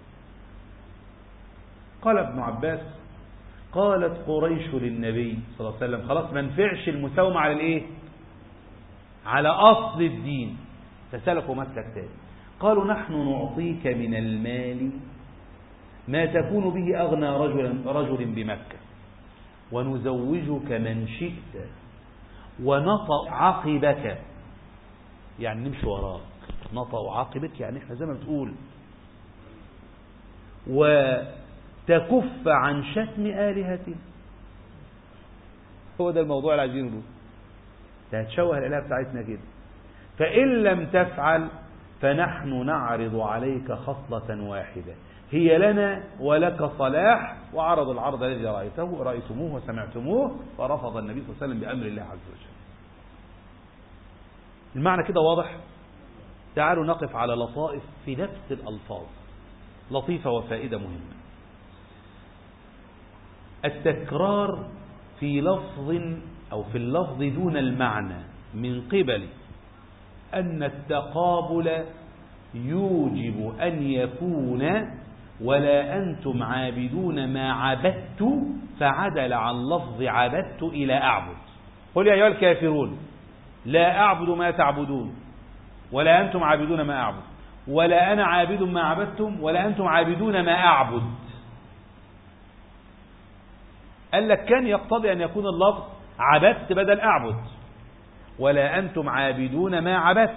قال ابن عباس قالت قريش للنبي صلى الله عليه وسلم خلاص ما نفعش المساومة على الايه على اصل الدين فسلكوا مسلك تاني قالوا نحن نعطيك من المال ما تكون به أغنى رجل, رجل بمكة ونزوجك من شئت ونطأ عقبك يعني نمشي وراك نطأ عقبك يعني احنا زي ما بتقول وتكف عن شتم آلهتنا هو ده الموضوع اللي عايزينه له ده هتشوه الآلهة بتاعتنا كده فإن لم تفعل فنحن نعرض عليك خصلة واحدة هي لنا ولك صلاح وعرض العرض الذي رأيته رأيتموه وسمعتموه ورفض النبي صلى الله عليه وسلم بأمر الله عز وجل المعنى كده واضح تعالوا نقف على لطائف في نفس الألفاظ لطيفة وفائدة مهمة التكرار في لفظ أو في اللفظ دون المعنى من قبل أن التقابل يوجب أن يكون ولا أنتم عابدون ما عبدت فعدل عن لفظ عبدت إلى أعبد قل يا أيها الكافرون لا أعبد ما تعبدون ولا أنتم عابدون ما أعبد ولا أنا عابد ما عبدتم ولا أنتم عابدون ما أعبد قال لك كان يقتضي أن يكون اللفظ عبدت بدل أعبد ولا أنتم عابدون ما عبدت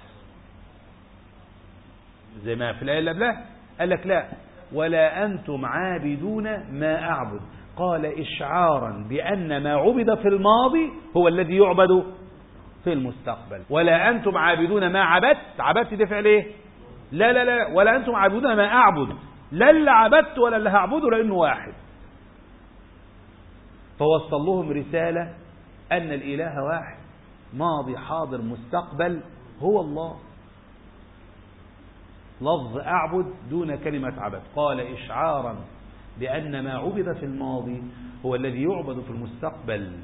زي ما في الآية اللي قبلها قال لك لا ولا أنتم عابدون ما أعبد قال إشعارا بأن ما عبد في الماضي هو الذي يعبد في المستقبل ولا أنتم عابدون ما عبدت عبدت ده فعل إيه لا لا لا ولا أنتم عابدون ما أعبد لا اللي عبدت ولا اللي هعبده لأنه واحد فوصل لهم رسالة أن الإله واحد ماضي حاضر مستقبل هو الله لفظ أعبد دون كلمة عبد قال إشعارا بأن ما عبد في الماضي هو الذي يعبد في المستقبل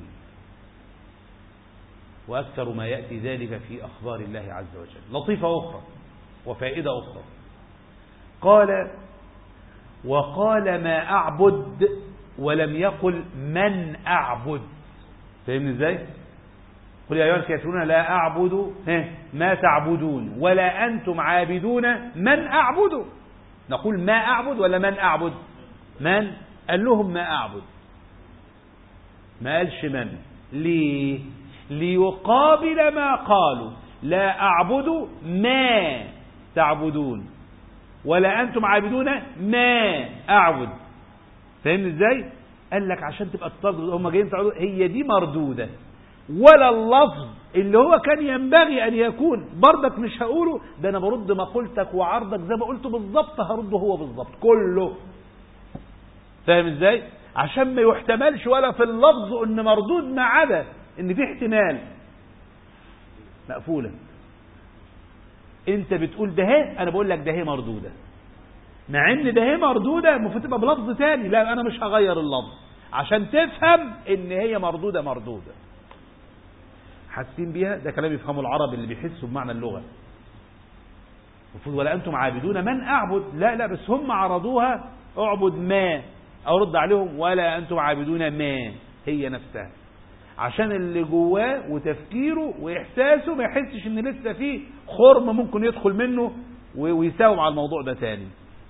وأكثر ما يأتي ذلك في أخبار الله عز وجل لطيفة أخرى وفائدة أخرى قال وقال ما أعبد ولم يقل من أعبد فهمني إزاي قل يا أيها الكافرون لا أعبد ما تعبدون ولا أنتم عابدون من أعبد نقول ما أعبد ولا من أعبد من قال لهم ما أعبد ما قالش من ليه ليقابل ما قالوا لا أعبد ما تعبدون ولا أنتم عابدون ما أعبد فاهمني ازاي قال لك عشان تبقى تطردوا هم جايين تعبدوا هي دي مردودة ولا اللفظ اللي هو كان ينبغي أن يكون بردك مش هقوله ده أنا برد مقولتك وعرضك زي ما قلته بالظبط هرده هو بالظبط كله فاهم ازاي عشان ما يحتملش ولا في اللفظ ان مردود ما عدا ان في احتمال مقفولة انت بتقول ده هي انا بقول لك ده هي مردودة مع ان ده هي مردودة المفروض تبقى بلفظ تاني لا انا مش هغير اللفظ عشان تفهم ان هي مردودة مردودة حاسين بيها ده كلام يفهمه العرب اللي بيحسوا بمعنى اللغة المفروض ولا انتم عابدون من اعبد لا لا بس هم عرضوها اعبد ما ارد عليهم ولا انتم عابدون ما هي نفسها عشان اللي جواه وتفكيره واحساسه ما يحسش ان لسه فيه خرم ممكن يدخل منه ويساوم على الموضوع ده تاني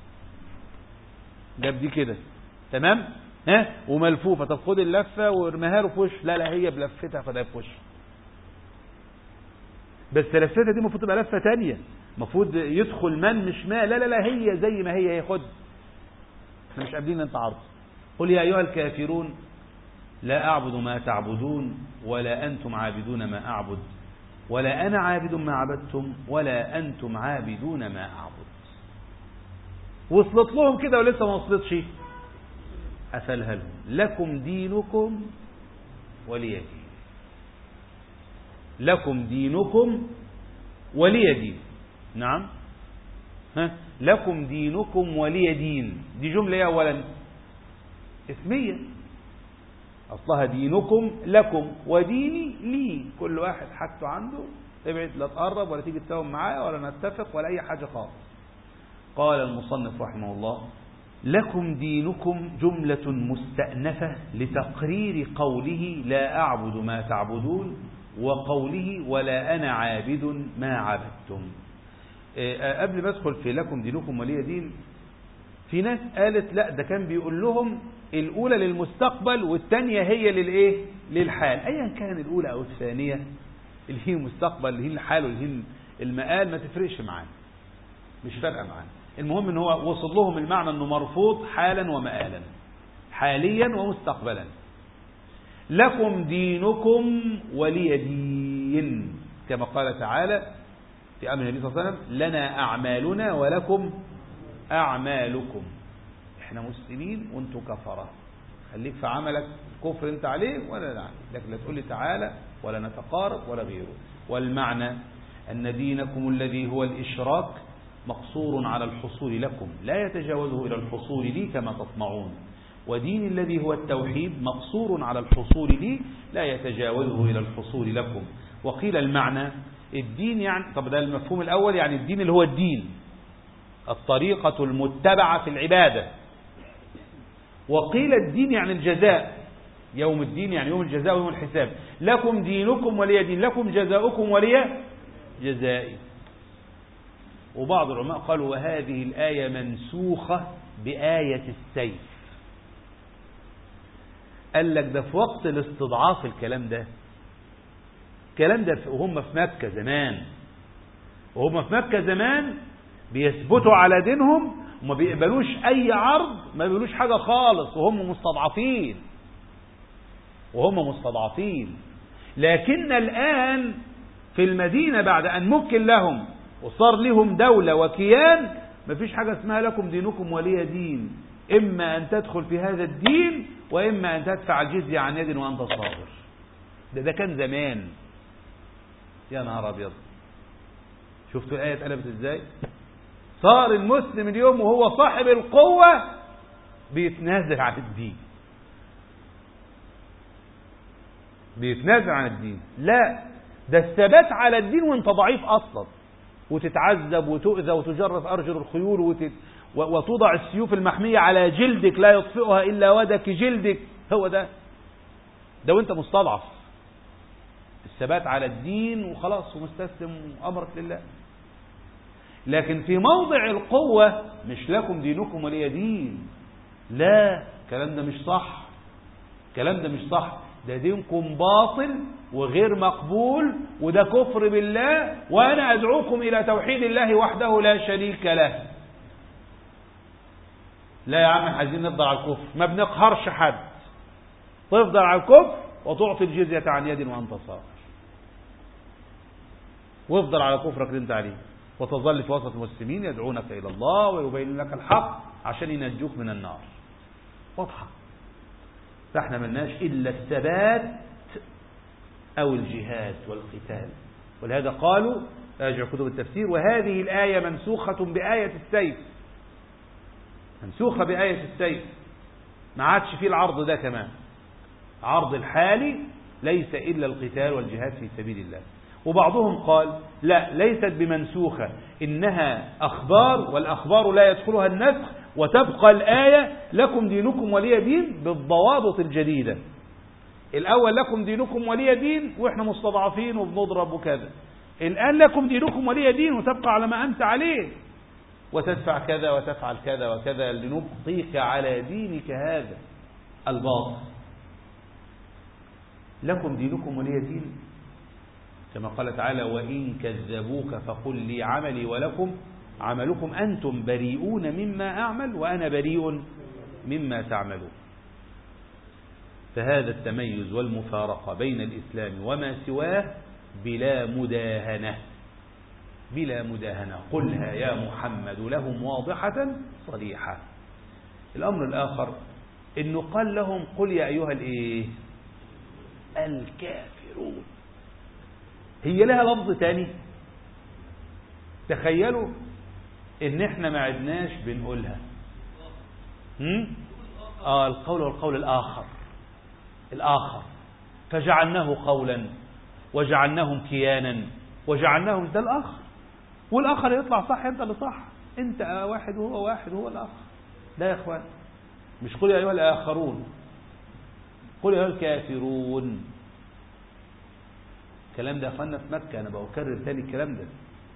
جاب دي كده تمام ها وملفوفه طب خد اللفه وارميها له في وش لا لا هي بلفتها فده في وش بس لفتها دي المفروض تبقى لفه تانية المفروض يدخل من مش ما لا لا لا هي زي ما هي هي خد احنا مش قابلين انت عرض قل يا ايها الكافرون لا اعبد ما تعبدون ولا انتم عابدون ما اعبد ولا انا عابد ما عبدتم ولا انتم عابدون ما اعبد وصلت لهم كده ولسه ما وصلتش قفلها لهم لكم دينكم ولي دين لكم دينكم ولي دين نعم ها لكم دينكم ولي دين دي جملة يا أولا اسمية أصلها دينكم لكم وديني لي كل واحد حاجته عنده ابعد لا تقرب ولا تيجي تساوم معايا ولا نتفق ولا أي حاجة خالص قال المصنف رحمه الله لكم دينكم جملة مستأنفة لتقرير قوله لا أعبد ما تعبدون وقوله ولا أنا عابد ما عبدتم قبل ما ادخل في لكم دينكم ولي دين في ناس قالت لا ده كان بيقول لهم الأولى للمستقبل والثانية هي للإيه للحال أيا كان الأولى أو الثانية اللي هي مستقبل اللي هي الحال واللي هي المآل ما تفرقش معانا مش فارقة معانا المهم ان هو وصل لهم المعنى انه مرفوض حالا ومآلا حاليا ومستقبلا لكم دينكم ولي دين كما قال تعالى في أمر النبي صلى الله عليه وسلم لنا أعمالنا ولكم أعمالكم احنا مسلمين وانتم كفرة خليك في عملك الكفر انت عليه ولا لا لكن لا تقول لي تعالى ولا نتقارب ولا غيره والمعنى أن دينكم الذي هو الإشراك مقصور على الحصول لكم لا يتجاوزه إلى الحصول لي كما تطمعون ودين الذي هو التوحيد مقصور على الحصول لي لا يتجاوزه إلى الحصول لكم وقيل المعنى الدين يعني طب ده المفهوم الأول يعني الدين اللي هو الدين الطريقة المتبعة في العبادة وقيل الدين يعني الجزاء يوم الدين يعني يوم الجزاء ويوم الحساب لكم دينكم ولي دين لكم جزاؤكم ولي جزائي وبعض العلماء قالوا وهذه الآية منسوخة بآية السيف قال لك ده في وقت الاستضعاف الكلام ده الكلام ده وهم في مكة زمان وهم في مكة زمان بيثبتوا على دينهم وما بيقبلوش أي عرض ما بيقبلوش حاجة خالص وهم مستضعفين وهم مستضعفين لكن الآن في المدينة بعد أن مكن لهم وصار لهم دولة وكيان مفيش حاجة اسمها لكم دينكم ولي دين إما أن تدخل في هذا الدين وإما أن تدفع الجزية عن يد وأنت صابر ده ده كان زمان يا نهار أبيض شفتوا الآية اتقلبت إزاي صار المسلم اليوم وهو صاحب القوة بيتنازل عن الدين بيتنازل عن الدين لا ده الثبات على الدين وانت ضعيف اصلا وتتعذب وتؤذى وتجرف ارجل الخيول وتت... وتوضع السيوف المحمية على جلدك لا يطفئها الا ودك جلدك هو ده ده وانت مستضعف الثبات على الدين وخلاص ومستسلم امرك لله لكن في موضع القوة مش لكم دينكم ولي دين لا الكلام ده مش صح الكلام ده مش صح ده دينكم باطل وغير مقبول وده كفر بالله وأنا أدعوكم إلى توحيد الله وحده لا شريك له لا يا عم عايزين نفضل على الكفر ما بنقهرش حد تفضل على الكفر وتعطي الجزية عن يد وأنت صابر وافضل على كفرك اللي انت عليه وتظل في وسط المسلمين يدعونك إلى الله ويبين لك الحق عشان ينجوك من النار واضحة فاحنا ملناش إلا الثبات أو الجهاد والقتال ولهذا قالوا راجع كتب التفسير وهذه الآية منسوخة بآية السيف منسوخة بآية السيف ما عادش فيه العرض ده كمان عرض الحالي ليس إلا القتال والجهاد في سبيل الله وبعضهم قال لا ليست بمنسوخة إنها أخبار والأخبار لا يدخلها النسخ وتبقى الآية لكم دينكم ولي دين بالضوابط الجديدة الأول لكم دينكم ولي دين وإحنا مستضعفين وبنضرب وكذا الآن لكم دينكم ولي دين وتبقى على ما أنت عليه وتدفع كذا وتفعل كذا وكذا لنبقيك على دينك هذا الباطل لكم دينكم ولي دين كما قال تعالى وإن كذبوك فقل لي عملي ولكم عملكم أنتم بريئون مما أعمل وأنا بريء مما تعملون فهذا التميز والمفارقة بين الإسلام وما سواه بلا مداهنة بلا مداهنة قلها يا محمد لهم واضحة صريحة الأمر الآخر إنه قال لهم قل يا أيها الإيه الكافرون هي لها لفظ تاني تخيلوا إن إحنا ما عدناش بنقولها هم؟ آه القول والقول الآخر الآخر فجعلناه قولا وجعلناهم كيانا وجعلناهم ده الآخر والآخر يطلع صح أنت اللي صح أنت واحد وهو واحد وهو الآخر لا يا إخوان مش قل يا أيها الآخرون قل يا أيها الكافرون الكلام ده يا أخوانا في مكة أنا بكرر تاني الكلام ده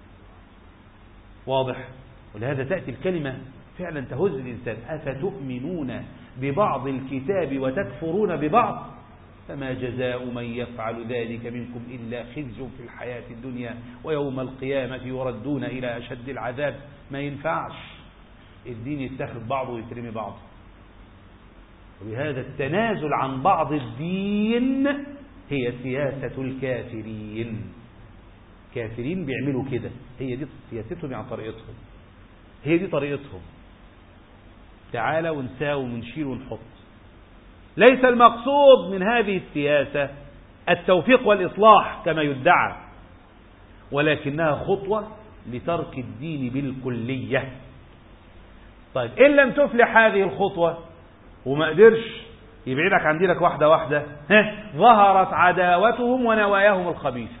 واضح ولهذا تأتي الكلمة فعلا تهز الإنسان أفتؤمنون ببعض الكتاب وتكفرون ببعض فما جزاء من يفعل ذلك منكم إلا خزي في الحياة الدنيا ويوم القيامة يردون إلى أشد العذاب ما ينفعش الدين يتخذ بعضه ويترمي بعضه وبهذا التنازل عن بعض الدين هي سياسة الكافرين كافرين بيعملوا كده هي دي سياستهم يعني طريقتهم هي دي طريقتهم تعالى ونساوي ونشيل ونحط ليس المقصود من هذه السياسة التوفيق والإصلاح كما يدعى ولكنها خطوة لترك الدين بالكلية طيب إن لم تفلح هذه الخطوة وما قدرش يبعدك عن دينك واحدة واحدة ها ظهرت عداوتهم ونواياهم الخبيثة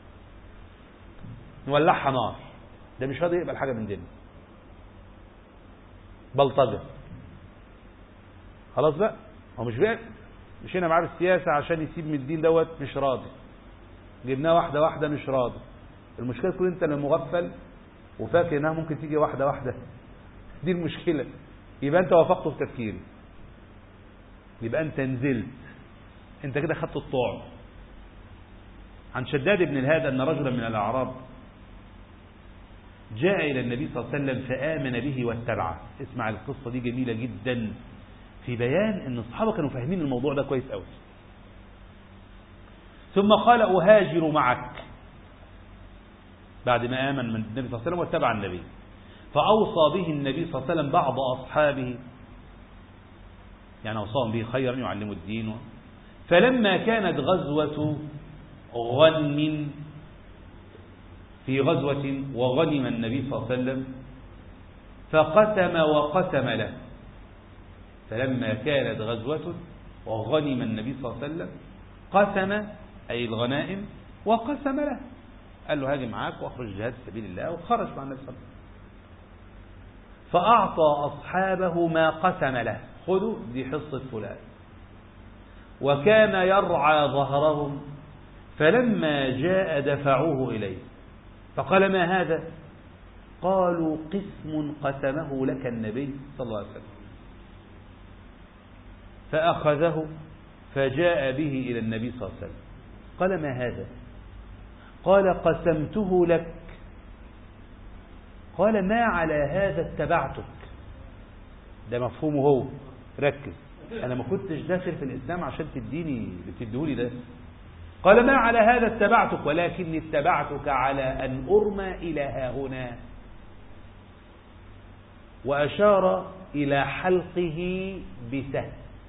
نولعها نار ده مش راضي يقبل حاجة من دينه بلطجة خلاص بقى هو مش بقى مش هنا معاه السياسة عشان يسيب من الدين دوت مش راضي جبناه واحدة واحدة مش راضي المشكلة تكون انت اللي مغفل وفاكر انها ممكن تيجي واحدة واحدة دي المشكلة يبقى انت وافقته في تفكيري يبقى انت نزلت انت كده خدت الطعم عن شداد بن الهاد ان رجلا من الاعراب جاء الى النبي صلى الله عليه وسلم فامن به واتبعه اسمع القصة دي جميلة جدا في بيان ان الصحابة كانوا فاهمين الموضوع ده كويس قوي ثم قال اهاجر معك بعد ما امن من النبي صلى الله عليه وسلم واتبع النبي فاوصى به النبي صلى الله عليه وسلم بعض اصحابه يعني اوصاهم به خيرا يعلموا الدين فلما كانت غزوة غنم في غزوة وغنم النبي صلى الله عليه وسلم فقسم وقسم له فلما كانت غزوة وغنم النبي صلى الله عليه وسلم قسم أي الغنائم وقسم له قال له هاجم معاك واخرج جهاد في سبيل الله وخرج مع النبي صلى الله عليه وسلم فأعطى أصحابه ما قسم له خذوا دي حصة فلان وكان يرعى ظهرهم فلما جاء دفعوه إليه فقال ما هذا قالوا قسم قسمه لك النبي صلى الله عليه وسلم فأخذه فجاء به إلى النبي صلى الله عليه وسلم قال ما هذا قال قسمته لك قال ما على هذا اتبعتك ده مفهومه هو ركز انا ما كنتش داخل في الاسلام عشان تديني اللي بتديهولي ده قال ما على هذا اتبعتك ولكني اتبعتك على ان ارمى الى ها هنا واشار الى حلقه بسهم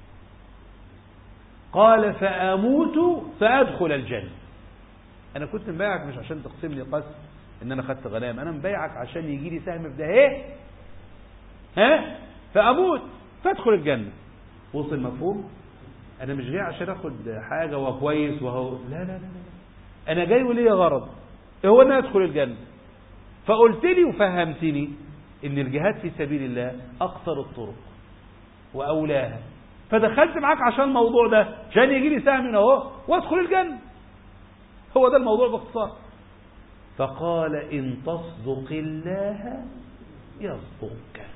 قال فاموت فادخل الجنه انا كنت مبايعك مش عشان تقسم لي قسم ان انا خدت غنام انا مبايعك عشان يجي لي سهم في ده ايه ها فاموت فادخل الجنه وصل مفهوم انا مش جاي عشان اخد حاجه وكويس وهو لا لا لا لا انا جاي وليا غرض هو ان ادخل الجنه فقلت لي وفهمتني ان الجهاد في سبيل الله اقصر الطرق واولاها فدخلت معاك عشان الموضوع ده عشان يجي لي سهم من اهو وادخل الجنه هو ده الموضوع باختصار فقال إن تصدق الله يصدقك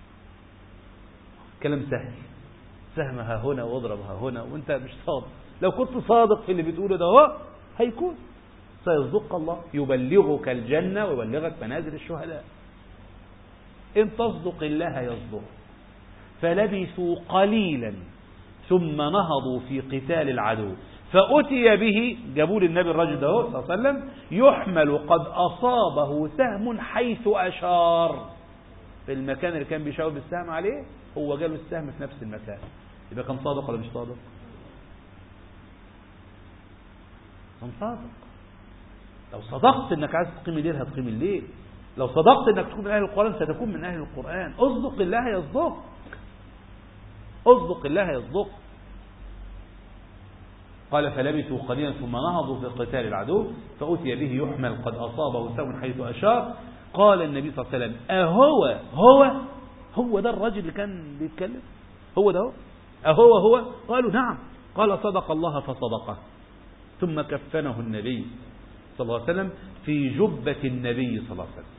كلام سهل سهمها هنا واضربها هنا وانت مش صادق لو كنت صادق في اللي بتقوله ده هو هيكون سيصدق الله يبلغك الجنة ويبلغك منازل الشهداء إن تصدق الله يصدق فلبثوا قليلا ثم نهضوا في قتال العدو فأتي به جابوا للنبي الرجل ده صلى الله عليه وسلم يحمل قد أصابه سهم حيث أشار في المكان اللي كان بيشاور بالسهم عليه هو جاله السهم في نفس المكان يبقى كان صادق ولا مش صادق كان صادق لو صدقت انك عايز تقيم الليل هتقيم الليل لو صدقت انك تكون من اهل القرآن ستكون من اهل القرآن اصدق الله يصدق اصدق الله يصدق قال فلبثوا قليلا ثم نهضوا في قتال العدو فأتي به يحمل قد أصابه سهم حيث أشار قال النبي صلى الله عليه وسلم أهو هو هو ده الرجل اللي كان بيتكلم هو ده هو أهو هو قالوا نعم قال صدق الله فصدقه ثم كفنه النبي صلى الله عليه وسلم في جبة النبي صلى الله عليه وسلم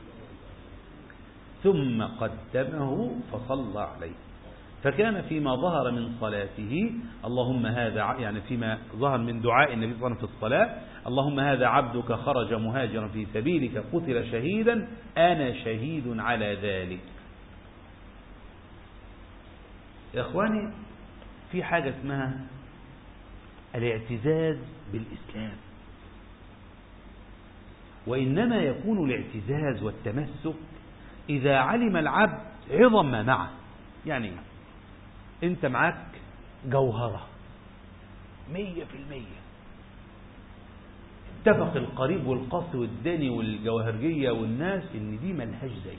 ثم قدمه فصلى عليه فكان فيما ظهر من صلاته اللهم هذا يعني فيما ظهر من دعاء النبي صلى الله عليه وسلم في الصلاة اللهم هذا عبدك خرج مهاجرا في سبيلك قتل شهيدا أنا شهيد على ذلك يا إخواني في حاجة اسمها الاعتزاز بالإسلام وإنما يكون الاعتزاز والتمسك إذا علم العبد عظم ما معه يعني انت معاك جوهرة مية في المية اتفق القريب والقصي والداني والجوهرجية والناس ان دي ملهاش زي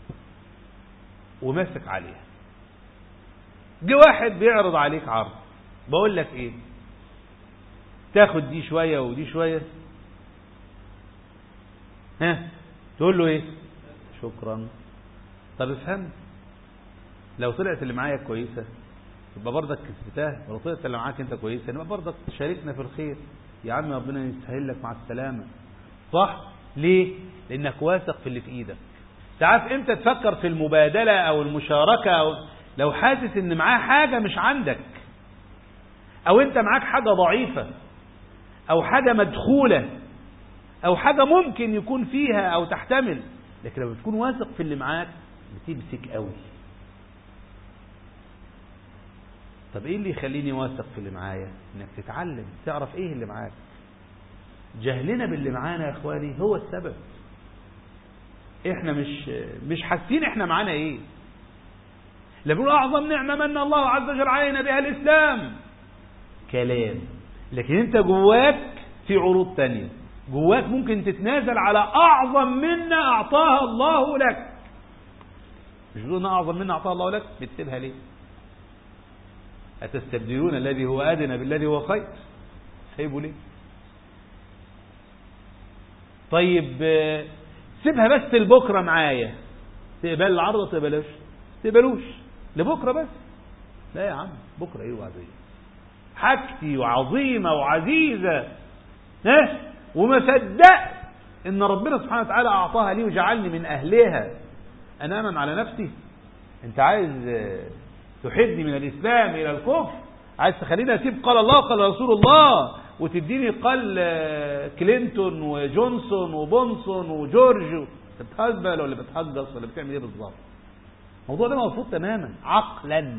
وماسك عليها جه واحد بيعرض عليك عرض بقول لك ايه تاخد دي شوية ودي شوية ها تقول له ايه شكرا طب افهم لو طلعت اللي معايا كويسة يبقى برضك كسبتها ولو طلعت اللي معاك انت كويسة يبقى برضك شاركنا في الخير يا عم ربنا يسهل لك مع السلامة صح ليه لانك واثق في اللي في ايدك تعرف امتى تفكر في المبادلة او المشاركة أو لو حاسس ان معاه حاجة مش عندك او انت معاك حاجة ضعيفة او حاجة مدخولة او حاجة ممكن يكون فيها او تحتمل لكن لما تكون واثق في اللي معاك بتمسك قوي طب ايه اللي يخليني واثق في اللي معايا انك تتعلم تعرف ايه اللي معاك جهلنا باللي معانا يا اخواني هو السبب احنا مش مش حاسين احنا معانا ايه لا بيقول اعظم نعمه من الله عز وجل علينا بها الاسلام كلام لكن انت جواك في عروض تانية جواك ممكن تتنازل على اعظم منا اعطاها الله لك مش بيقول اعظم منا اعطاها الله لك بتسيبها ليه أتستبدلون الذي هو أدنى بالذي هو خير سيبه ليه طيب سيبها بس لبكرة معايا تقبل العرض تقبلوش تقبلوش لبكرة بس لا يا عم بكرة ايه وعزيزة حاجتي وعظيمة وعزيزة ها وما صدقت ان ربنا سبحانه وتعالى اعطاها لي وجعلني من اهلها انا امن على نفسي انت عايز تحدني من الإسلام إلى الكفر عايز تخليني أسيب قال الله قال رسول الله وتديني قال كلينتون وجونسون وبونسون وجورج انت بتهزبل ولا بتهجص ولا بتعمل ايه بالظبط الموضوع ده مرفوض تماما عقلا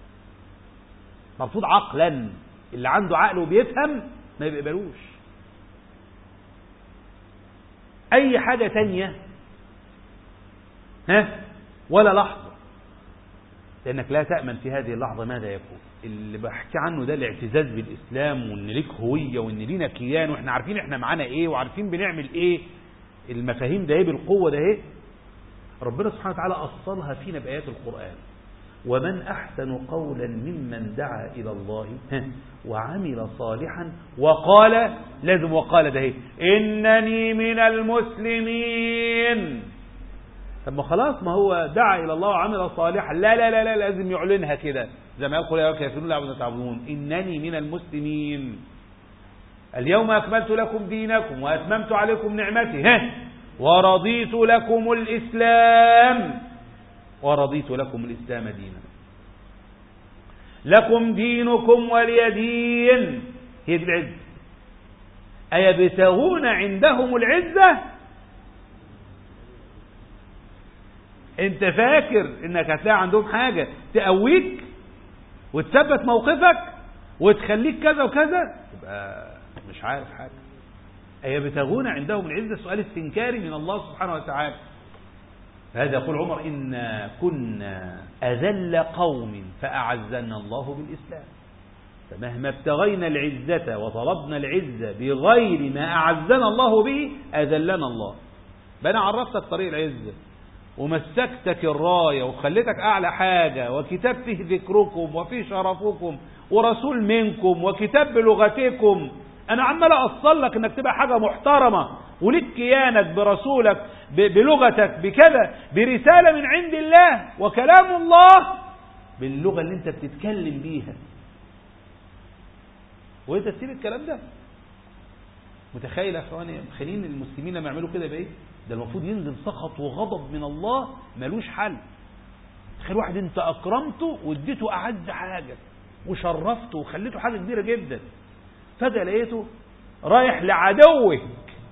مرفوض عقلا اللي عنده عقل وبيفهم ما بيقبلوش اي حاجة تانية ها ولا لحظة لأنك لا تأمن في هذه اللحظة ماذا يكون اللي بحكي عنه ده الاعتزاز بالإسلام وإن ليك هوية وإن لينا كيان وإحنا عارفين إحنا معانا إيه وعارفين بنعمل إيه المفاهيم ده إيه بالقوة ده إيه ربنا سبحانه وتعالى أصلها فينا بآيات القرآن ومن أحسن قولا ممن دعا إلى الله وعمل صالحا وقال لازم وقال ده إيه إنني من المسلمين طب ما خلاص ما هو دعا الى الله وعمل صالحا لا لا لا لا لازم يعلنها كده زي ما يقول يا كافرون لا عبدون تعبدون انني من المسلمين اليوم اكملت لكم دينكم واتممت عليكم نعمتي ها ورضيت لكم الاسلام ورضيت لكم الاسلام دينا لكم دينكم ولي دين هي دي العز أيبتغون عندهم العزة انت فاكر انك هتلاقي عندهم حاجة تقويك وتثبت موقفك وتخليك كذا وكذا تبقى مش عارف حاجة أيبتغون عندهم العزة سؤال استنكاري من الله سبحانه وتعالى هذا يقول عمر إنا كنا أذل قوم فأعزنا الله بالإسلام فمهما ابتغينا العزة وطلبنا العزة بغير ما أعزنا الله به أذلنا الله بنا عرفتك طريق العزة ومسكتك الراية وخليتك أعلى حاجة وكتاب فيه ذكركم وفيه شرفكم ورسول منكم وكتاب بلغتكم أنا عمال أوصل لك إنك تبقى حاجة محترمة ولك كيانك برسولك بلغتك بكذا برسالة من عند الله وكلام الله باللغة اللي أنت بتتكلم بيها وانت تسيب الكلام ده متخيل يا اخواني متخيلين المسلمين لما يعملوا كده يبقى ايه ده المفروض ينزل سخط وغضب من الله ملوش حل تخيل واحد انت اكرمته واديته اعز حاجه وشرفته وخليته حاجه كبيره جدا فجاه لقيته رايح لعدوك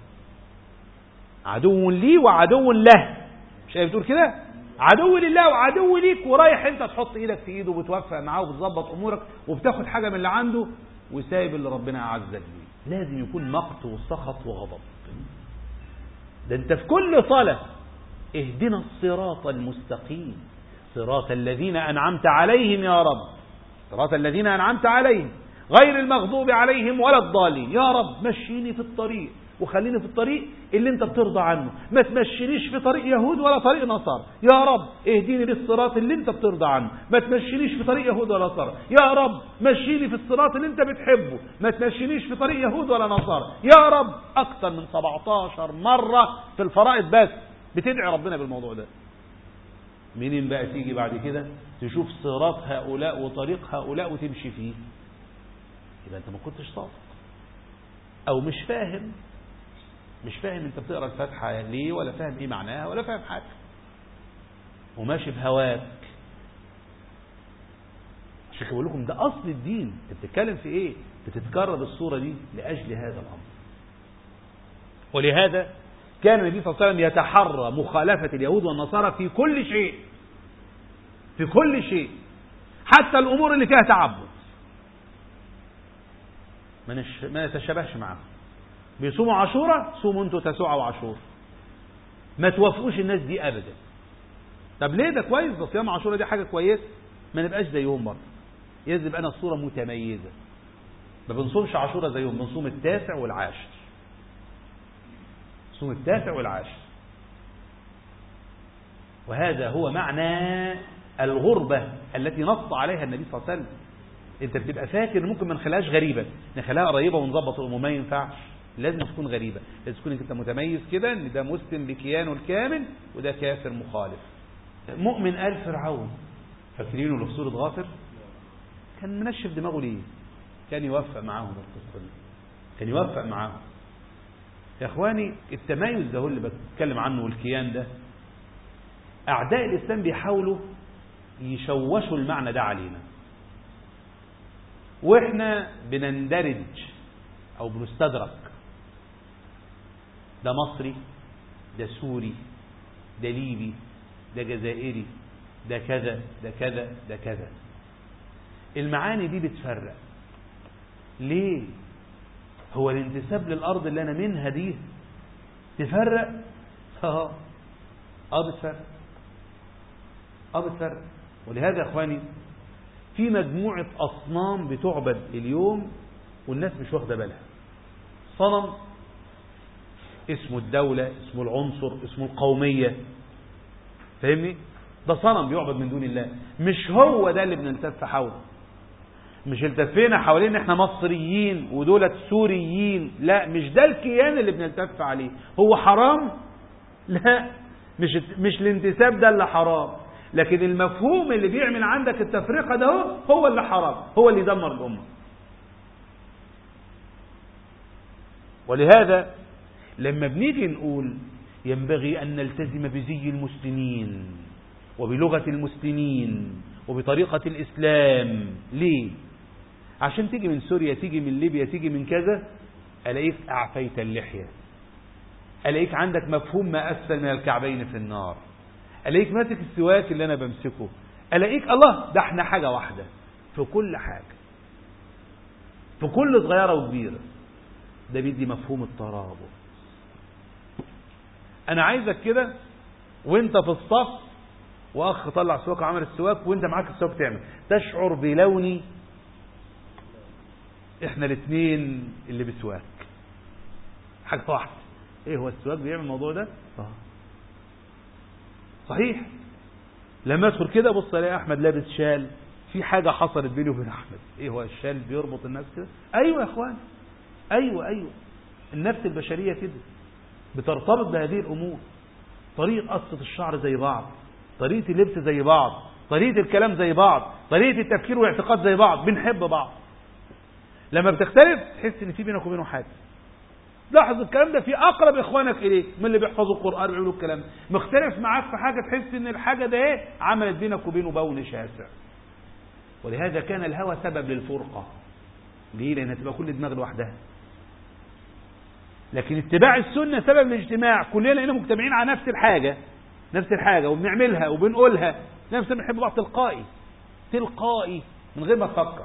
عدو لي وعدو له شايف بتقول كده عدو لله وعدو ليك ورايح انت تحط ايدك في ايده وبتوفق معاه وبتظبط امورك وبتاخد حاجه من اللي عنده وسايب اللي ربنا اعزك بيه لازم يكون مقت وسخط وغضب ده انت في كل صلاه اهدنا الصراط المستقيم صراط الذين انعمت عليهم يا رب صراط الذين انعمت عليهم غير المغضوب عليهم ولا الضالين يا رب مشيني في الطريق وخليني في الطريق اللي انت بترضى عنه ما تمشينيش في طريق يهود ولا طريق نصارى يا رب اهديني للصراط اللي انت بترضى عنه ما تمشينيش في طريق يهود ولا نصارى يا رب مشيني في الصراط اللي انت بتحبه ما تمشينيش في طريق يهود ولا نصارى يا رب اكثر من 17 مرة في الفرائض بس بتدعي ربنا بالموضوع ده منين بقى تيجي بعد كده تشوف صراط هؤلاء وطريق هؤلاء وتمشي فيه يبقى انت ما كنتش صادق او مش فاهم مش فاهم انت بتقرا الفاتحه ليه ولا فاهم ايه معناها ولا فاهم حاجه وماشي بهواك عشان بقول لكم ده اصل الدين انت بتتكلم في ايه بتتكرر الصوره دي لاجل هذا الامر ولهذا كان النبي صلى الله عليه وسلم يتحرى مخالفه اليهود والنصارى في كل شيء في كل شيء حتى الامور اللي فيها تعبد ما نتشابهش معاهم بيصوموا عاشوراء صوموا انتوا تسوع وعاشور ما توافقوش الناس دي ابدا طب ليه ده كويس ده صيام عاشوراء دي حاجه كويسه ما نبقاش زيهم برضه يجب انا الصوره متميزه ما بنصومش عاشوراء زيهم بنصوم التاسع والعاشر صوم التاسع والعاشر وهذا هو معنى الغربة التي نص عليها النبي صلى الله عليه وسلم انت بتبقى فاكر ممكن ما نخليهاش غريبة نخليها قريبة ونظبط الامور ما ينفعش لازم تكون غريبة لازم تكون انت متميز كده ان ده مسلم بكيانه الكامل وده كافر مخالف مؤمن آل فرعون فاكرينه اللي في سورة غافر كان منشف دماغه ليه كان يوفق معاهم القصة دي كان يوفق معاهم يا اخواني التميز ده هو اللي بتكلم عنه والكيان ده اعداء الاسلام بيحاولوا يشوشوا المعنى ده علينا واحنا بنندرج او بنستدرك ده مصري ده سوري ده ليبي ده جزائري ده كذا ده كذا ده كذا المعاني دي بتفرق ليه هو الانتساب للأرض اللي أنا منها دي تفرق اه اه بتفرق اه بتفرق ولهذا يا اخواني في مجموعة أصنام بتعبد اليوم والناس مش واخدة بالها صنم اسمه الدولة اسمه العنصر اسمه القومية فاهمني ده صنم بيعبد من دون الله مش هو ده اللي بنلتف حوله مش التفينا حوالين احنا مصريين ودولة سوريين لا مش ده الكيان اللي بنلتف عليه هو حرام لا مش مش الانتساب ده اللي حرام لكن المفهوم اللي بيعمل عندك التفرقة ده هو, هو اللي حرام هو اللي يدمر الأمة ولهذا لما بنيجي نقول ينبغي أن نلتزم بزي المسلمين وبلغة المسلمين وبطريقة الإسلام ليه عشان تيجي من سوريا تيجي من ليبيا تيجي من كذا ألاقيك أعفيت اللحية ألاقيك عندك مفهوم ما أسفل من الكعبين في النار ألاقيك ماسك السواك اللي أنا بمسكه ألاقيك الله ده احنا حاجة واحدة في كل حاجة في كل صغيرة وكبيرة ده بيدي مفهوم الترابط أنا عايزك كده وانت في الصف واخ طلع سواك وعمل السواك وانت معاك السواك تعمل تشعر بلون احنا الاثنين اللي بسواك حاجه واحده ايه هو السواك بيعمل الموضوع ده اه صحيح لما ادخل كده بص الاقي احمد لابس شال في حاجه حصلت بيني وبين احمد ايه هو الشال بيربط الناس كده ايوه يا اخوان ايوه ايوه النفس البشريه كده بترتبط بهذه الامور طريقه قصه الشعر زي بعض طريقه اللبس زي بعض طريقه الكلام زي بعض طريقه التفكير والاعتقاد زي بعض بنحب بعض لما بتختلف تحس ان في بينك وبينه حاجه لاحظ الكلام ده في اقرب اخوانك اليك من اللي بيحفظوا القران ويقولوا الكلام مختلف معاك في حاجه تحس ان الحاجه ده ايه عملت بينك وبينه بون شاسع ولهذا كان الهوى سبب للفرقه ليه لان تبقى كل دماغ لوحدها لكن اتباع السنه سبب للاجتماع كلنا لقينا مجتمعين على نفس الحاجه نفس الحاجه وبنعملها وبنقولها نفس بنحب بعض تلقائي تلقائي من غير ما تفكر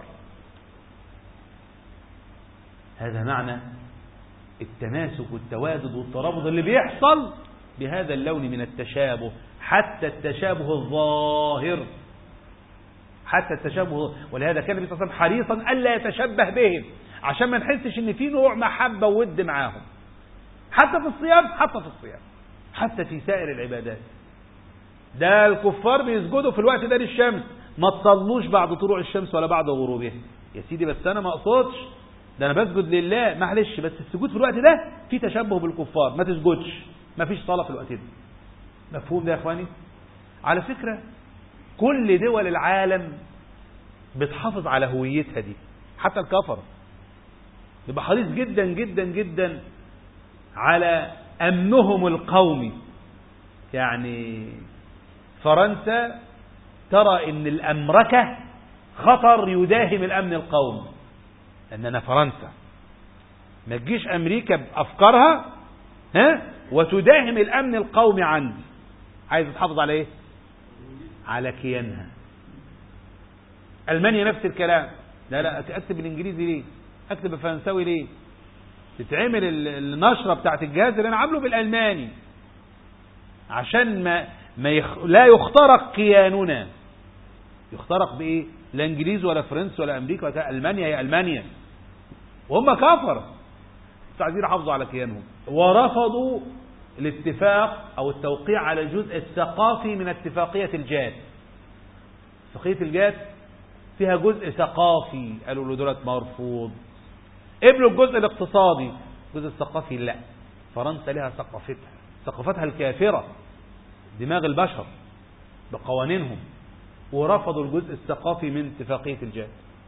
هذا معنى التماسك والتوادد والترابط اللي بيحصل بهذا اللون من التشابه حتى التشابه الظاهر حتى التشابه ولهذا كان النبي صلى الله عليه وسلم حريصا الا يتشبه بهم عشان ما نحسش ان في نوع محبه وود معاهم حتى في الصيام حتى في الصيام حتى في سائر العبادات ده الكفار بيسجدوا في الوقت ده للشمس ما تصلوش بعد طلوع الشمس ولا بعد غروبها يا سيدي بس انا ما اقصدش ده انا بسجد لله معلش بس السجود في الوقت ده في تشبه بالكفار ما تسجدش ما فيش صلاه في الوقت ده مفهوم ده يا اخواني على فكره كل دول العالم بتحافظ على هويتها دي حتى الكفر يبقى حريص جدا جدا جدا على امنهم القومي يعني فرنسا ترى ان الامركه خطر يداهم الامن القومي لاننا فرنسا ما تجيش امريكا بافكارها ها وتداهم الامن القومي عندي عايز تحافظ على ايه على كيانها المانيا نفس الكلام لا لا اكتب بالانجليزي ليه اكتب بالفرنساوي ليه تتعمل النشره بتاعت الجهاز اللي انا عامله بالالماني عشان ما ما يخ... لا يخترق كياننا يخترق بايه لا انجليز ولا فرنس ولا امريكا ولا المانيا هي المانيا وهم كفر بس عايزين يحافظوا على كيانهم ورفضوا الاتفاق او التوقيع على الجزء الثقافي من اتفاقيه الجات اتفاقيه الجات فيها جزء ثقافي قالوا له دولت مرفوض قبلوا الجزء الاقتصادي الجزء الثقافي لا فرنسا لها ثقافتها ثقافتها الكافره دماغ البشر بقوانينهم ورفضوا الجزء الثقافي من اتفاقية الجاد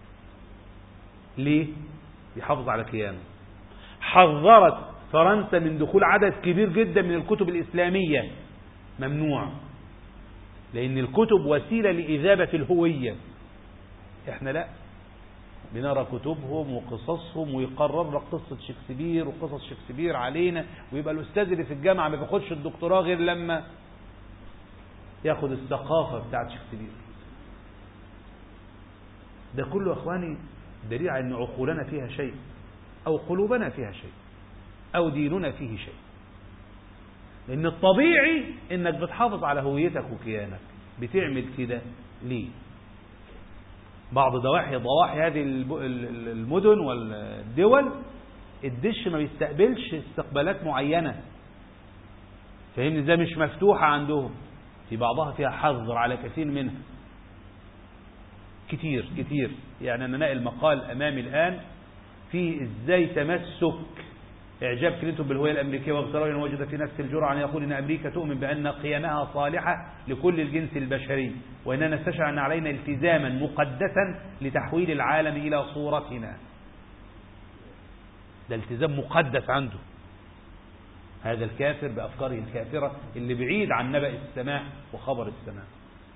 ليه؟ يحافظ على كيانه حذرت فرنسا من دخول عدد كبير جدا من الكتب الإسلامية ممنوع لأن الكتب وسيلة لإذابة الهوية احنا لا بنرى كتبهم وقصصهم ويقرر لك قصة شكسبير وقصص شكسبير علينا ويبقى الأستاذ اللي في الجامعة ما بياخدش الدكتوراه غير لما ياخد الثقافة بتاعت شكسبير ده كله اخواني دليل على ان عقولنا فيها شيء او قلوبنا فيها شيء او ديننا فيه شيء لان الطبيعي انك بتحافظ على هويتك وكيانك بتعمل كده ليه بعض ضواحي ضواحي هذه المدن والدول الدش ما بيستقبلش استقبالات معينة فاهمني ازاي مش مفتوحة عندهم في بعضها فيها حظر على كثير منها كتير كتير يعني أنا ناقل مقال أمامي الآن في إزاي تمسك إعجاب كلينتون بالهوية الأمريكية واغترار أن وجد في نفس الجرعة أن يقول أن أمريكا تؤمن بأن قيمها صالحة لكل الجنس البشري وأننا نستشعر أن علينا التزاما مقدسا لتحويل العالم إلى صورتنا ده التزام مقدس عنده هذا الكافر بأفكاره الكافرة اللي بعيد عن نبأ السماء وخبر السماء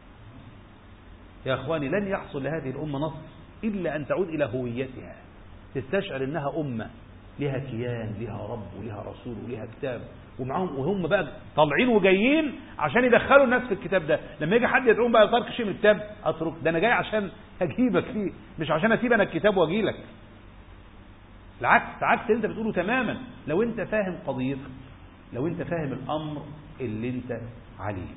يا أخواني لن يحصل لهذه الأمة نصر إلا أن تعود إلى هويتها تستشعر أنها أمة لها كيان لها رب ولها رسول ولها كتاب ومعاهم وهم بقى طالعين وجايين عشان يدخلوا الناس في الكتاب ده لما يجي حد يدعوهم بقى لترك شيء من الكتاب اترك ده انا جاي عشان اجيبك فيه مش عشان اسيب انا الكتاب واجي لك العكس عكس اللي انت بتقوله تماما لو انت فاهم قضيتك لو انت فاهم الامر اللي انت عليه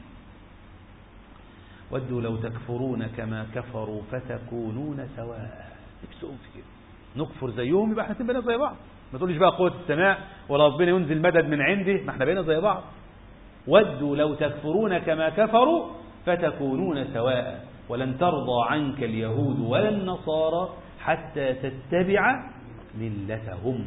ودوا لو تكفرون كما كفروا فتكونون سواء نفسهم في كده نكفر زيهم يبقى احنا بقينا زي بعض ما تقوليش بقى قوة السماء ولا ربنا ينزل مدد من عندي ما احنا بقينا زي بعض ودوا لو تكفرون كما كفروا فتكونون سواء ولن ترضى عنك اليهود ولا النصارى حتى تتبع ملتهم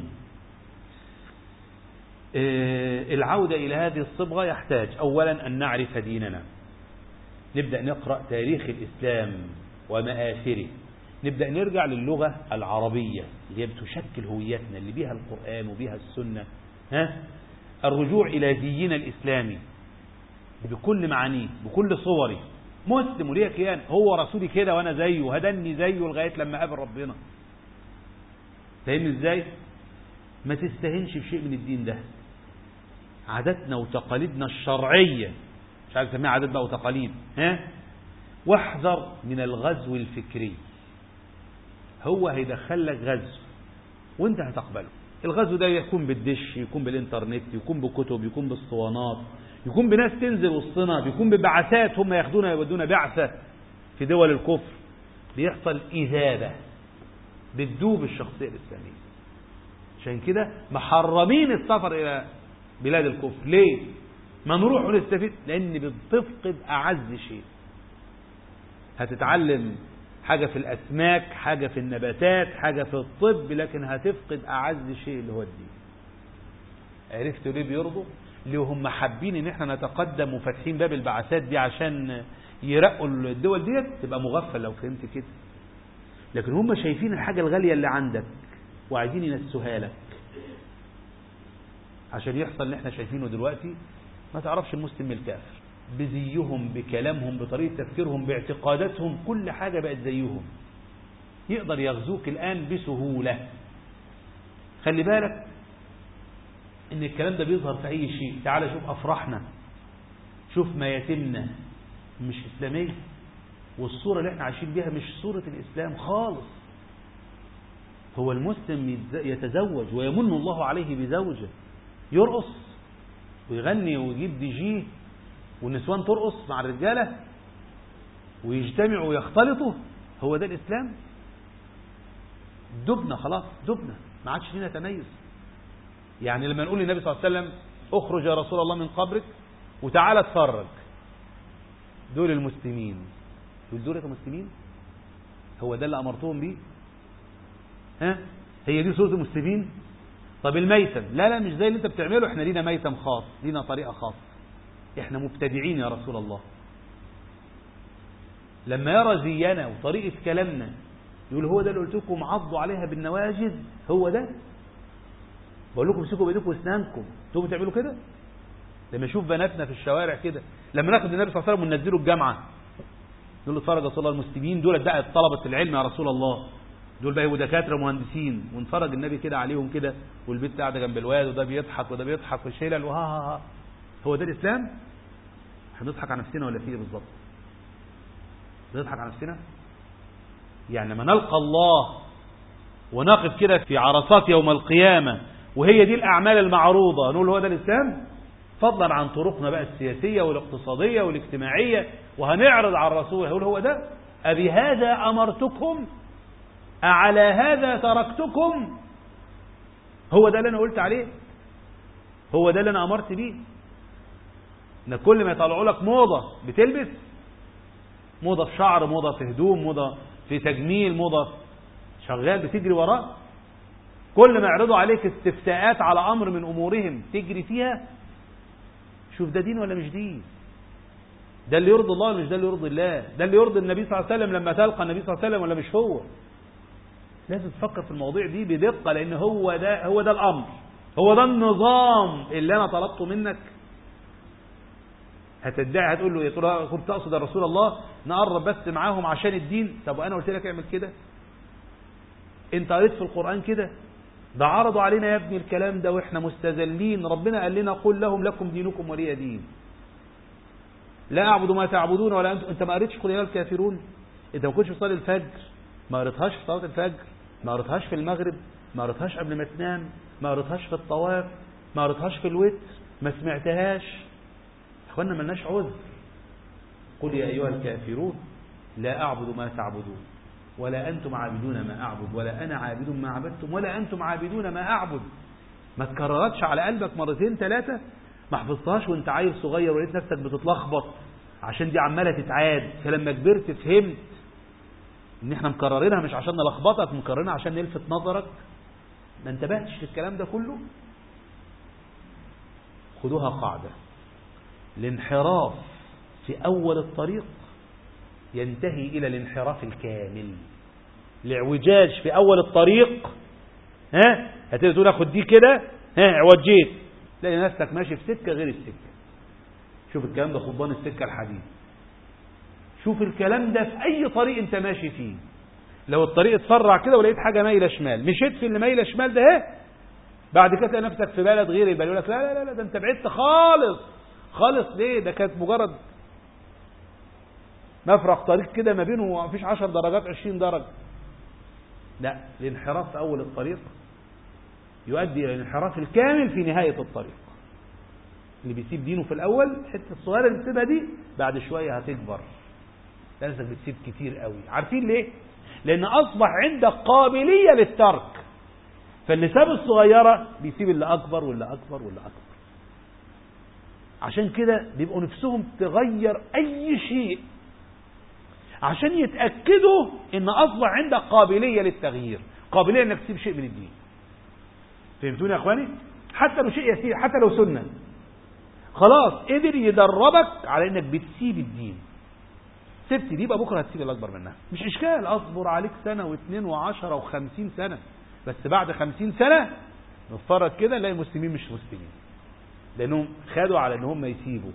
العودة إلى هذه الصبغة يحتاج أولا أن نعرف ديننا نبدأ نقرأ تاريخ الإسلام ومآثره نبدأ نرجع للغة العربية اللي هي بتشكل هويتنا اللي بيها القرآن وبيها السنة ها الرجوع إلى ديننا الإسلامي بكل معانيه بكل صوره مسلم وليه كيان هو رسولي كده وانا زيه هدني زيه لغايه لما قابل ربنا فاهمني ازاي ما تستهنش بشيء من الدين ده عاداتنا وتقاليدنا الشرعيه مش عارف اسميها عادات بقى وتقاليد ها واحذر من الغزو الفكري هو هيدخل لك غزو وانت هتقبله الغزو ده يكون بالدش يكون بالانترنت يكون بكتب يكون بالاسطوانات يكون بناس تنزل وسطنا بيكون ببعثات هم ياخدونا يودونا بعثة في دول الكفر بيحصل إذابة بتدوب الشخصية الإسلامية عشان كده محرمين السفر إلى بلاد الكفر ليه؟ ما نروح ونستفيد لأن بتفقد أعز شيء هتتعلم حاجة في الأسماك حاجة في النباتات حاجة في الطب لكن هتفقد أعز شيء اللي هو الدين عرفتوا ليه بيرضوا اللي هم حابين ان احنا نتقدم وفاتحين باب البعثات دي عشان يرقوا الدول ديت تبقى مغفل لو فهمت كده لكن هم شايفين الحاجة الغالية اللي عندك وعايزين ينسوها لك عشان يحصل اللي احنا شايفينه دلوقتي ما تعرفش المسلم من الكافر بزيهم بكلامهم بطريقة تفكيرهم باعتقاداتهم كل حاجة بقت زيهم يقدر يغزوك الآن بسهولة خلي بالك ان الكلام ده بيظهر في اي شيء تعال شوف افراحنا شوف مياتمنا مش اسلاميه والصوره اللي احنا عايشين بيها مش صوره الاسلام خالص هو المسلم يتزوج ويمن الله عليه بزوجه يرقص ويغني ويجيب دي جي والنسوان ترقص مع الرجاله ويجتمعوا ويختلطوا هو ده الاسلام دبنا خلاص دبنا ما عادش لينا تميز يعني لما نقول للنبي صلى الله عليه وسلم اخرج يا رسول الله من قبرك وتعالى اتفرج دول المسلمين دول دول المسلمين هو ده اللي امرتهم بيه ها هي دي صوره المسلمين طب الميتم لا لا مش زي اللي انت بتعمله احنا لينا ميتم خاص لينا طريقه خاصه احنا مبتدعين يا رسول الله لما يرى زينا وطريقه كلامنا يقول هو ده اللي قلت لكم عضوا عليها بالنواجذ هو ده بقول لكم امسكوا بايديكم واسنانكم انتوا بتعملوا كده لما نشوف بناتنا في الشوارع كده لما ناخد النبي صلى الله عليه وسلم وننزله الجامعه نقول له اتفرج يا رسول الله المسلمين دول ادعي طلبه العلم يا رسول الله دول بقى يبقوا دكاتره مهندسين ونفرج النبي كده عليهم كده والبنت قاعده جنب الواد وده بيضحك وده بيضحك والشيله ها ها ها هو ده الاسلام؟ احنا بنضحك على نفسنا ولا في ايه بالظبط؟ بنضحك على نفسنا؟ يعني لما نلقى الله ونقف كده في عرصات يوم القيامه وهي دي الأعمال المعروضة نقول هو ده الإسلام فضلا عن طرقنا بقى السياسية والاقتصادية والاجتماعية وهنعرض على الرسول هيقول هو ده أبهذا أمرتكم أعلى هذا تركتكم هو ده اللي أنا قلت عليه هو ده اللي أنا أمرت بيه إن كل ما يطلعوا لك موضة بتلبس موضة في شعر موضة في هدوم موضة في تجميل موضة شغال بتجري وراه كل ما يعرضوا عليك استفتاءات على أمر من أمورهم تجري فيها شوف ده دين ولا مش دين ده اللي يرضي الله ولا مش ده اللي يرضي الله ده اللي يرضي النبي صلى الله عليه وسلم لما تلقى النبي صلى الله عليه وسلم ولا مش هو لازم تفكر في المواضيع دي بدقة لأن هو ده هو ده الأمر هو ده النظام اللي أنا طلبته منك هتدعي هتقول له يا ترى كنت تقصد يا رسول الله نقرب بس معاهم عشان الدين طب وانا قلت لك اعمل كده انت قريت في القرآن كده ده عرضوا علينا يا ابني الكلام ده واحنا مستذلين ربنا قال لنا قل لهم لكم دينكم ولي دين لا اعبد ما تعبدون ولا انتم انت ما قريتش قل يا الكافرون انت ما كنتش بتصلي الفجر ما قريتهاش في صلاه الفجر ما قريتهاش في المغرب ما قريتهاش قبل ما تنام ما قريتهاش في الطواف ما قريتهاش في الوتر ما سمعتهاش اخوانا ملناش عذر قل يا ايها الكافرون لا اعبد ما تعبدون ولا انتم عابدون ما اعبد ولا انا عابد ما عبدتم ولا انتم عابدون ما اعبد ما تكررتش على قلبك مرتين ثلاثه ما حفظتهاش وانت عيل صغير ولقيت نفسك بتتلخبط عشان دي عماله تتعاد فلما كبرت فهمت ان احنا مكررينها مش عشان نلخبطك مكررينها عشان نلفت نظرك ما انتبهتش للكلام ده كله خدوها قاعدة الانحراف في أول الطريق ينتهي إلى الانحراف الكامل الاعوجاج في أول الطريق ها هتبتدي تقول اخد دي كده ها اعوجيت تلاقي نفسك ماشي في سكة غير السكة شوف الكلام ده خضان السكة الحديد شوف الكلام ده في أي طريق أنت ماشي فيه لو الطريق اتفرع كده ولقيت حاجة مايلة شمال مشيت في اللي مايلة شمال ده اهي بعد كده تلاقي نفسك في بلد غير البلد يقول لك لا لا لا ده انت بعدت خالص خالص ليه ده كانت مجرد مفرق طريق كده ما بينه ما فيش 10 درجات 20 درجة لا الانحراف في أول الطريق يؤدي إلى الانحراف الكامل في نهاية الطريق اللي بيسيب دينه في الأول الحتة الصغيرة اللي بتسيبها دي بعد شوية هتكبر لازم بتسيب كتير قوي عارفين ليه لأن أصبح عندك قابلية للترك فاللي ساب الصغيرة بيسيب اللي أكبر واللي أكبر واللي أكبر عشان كده بيبقوا نفسهم تغير أي شيء عشان يتأكدوا إن أصبح عندك قابلية للتغيير قابلية إنك تسيب شيء من الدين فهمتوني يا أخواني حتى لو شيء يسير حتى لو سنة خلاص قدر يدربك على إنك بتسيب الدين سبت دي يبقى بكرة هتسيب الأكبر منها مش إشكال أصبر عليك سنة واثنين وعشرة وخمسين سنة بس بعد خمسين سنة نفترض كده نلاقي المسلمين مش مسلمين لأنهم خدوا على إن هم يسيبوا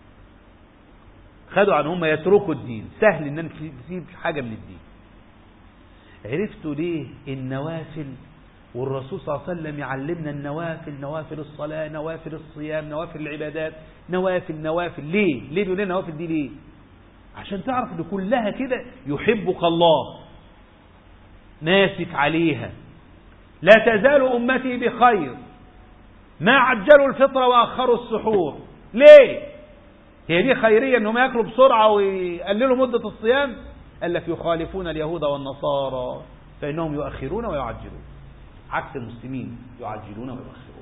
خدوا على إن هم يتركوا الدين سهل إن أنت تسيب حاجة من الدين عرفتوا ليه النوافل والرسول صلى الله عليه وسلم يعلمنا النوافل نوافل الصلاة نوافل الصيام نوافل العبادات نوافل نوافل ليه ليه بيقول لنا النوافل دي ليه عشان تعرف ان كلها كده يحبك الله ماسك عليها لا تزال أمتي بخير ما عجلوا الفطر وأخروا السحور ليه هي دي خيرية أنهم يأكلوا بسرعة ويقللوا مدة الصيام قال لك يخالفون اليهود والنصارى فإنهم يؤخرون ويعجلون عكس المسلمين يعجلون ويؤخرون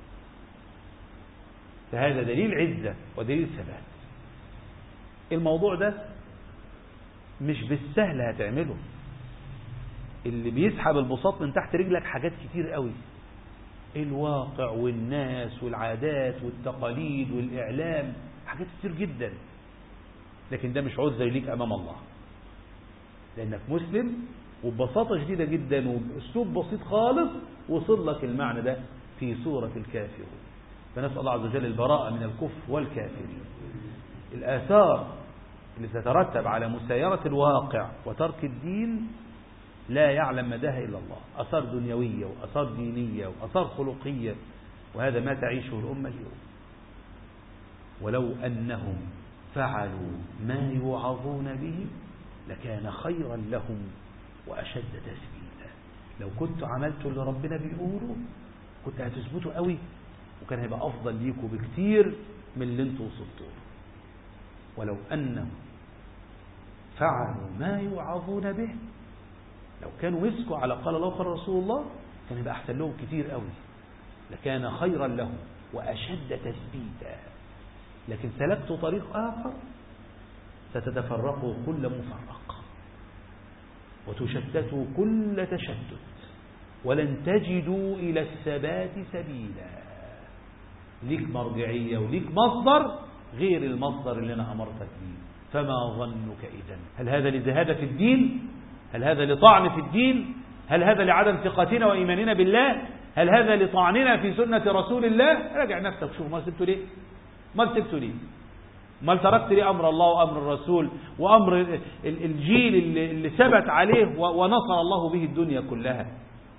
فهذا دليل عزة ودليل ثبات الموضوع ده مش بالسهل هتعمله اللي بيسحب البساط من تحت رجلك حاجات كتير قوي الواقع والناس والعادات والتقاليد والإعلام حاجات كتير جدا لكن ده مش عذر ليك أمام الله لأنك مسلم وببساطة شديدة جدا وبأسلوب بسيط خالص وصل لك المعنى ده في سورة الكافرون فنسأل الله عز وجل البراءة من الكفر والكافرين الآثار اللي تترتب على مسايرة الواقع وترك الدين لا يعلم مداها إلا الله أثار دنيوية وأثار دينية وأثار خلقية وهذا ما تعيشه الأمة اليوم ولو أنهم فعلوا ما يوعظون به لكان خيرا لهم وأشد تثبيتا لو كنت عملت اللي ربنا بيقوله كنت هتثبتوا قوي وكان هيبقى أفضل ليكم بكتير من اللي انتوا وصلتوا ولو أنهم فعلوا ما يوعظون به لو كانوا مسكوا على قال الله قال رسول الله كان يبقى أحسن لهم كتير قوي لكان خيرا لهم وأشد تثبيتا لكن سلكت طريق آخر ستتفرقوا كل مفرق وتشتتوا كل تشتت ولن تجدوا إلى الثبات سبيلا ليك مرجعية وليك مصدر غير المصدر اللي أنا أمرتك به فما ظنك إذا هل هذا لزهادة في الدين هل هذا لطعن في الدين هل هذا لعدم ثقتنا وإيماننا بالله هل هذا لطعننا في سنة رسول الله راجع نفسك شوف ما سبته ليه ما سبته ليه ما تركت لي أمر الله وأمر الرسول وأمر الجيل اللي, اللي ثبت عليه ونصر الله به الدنيا كلها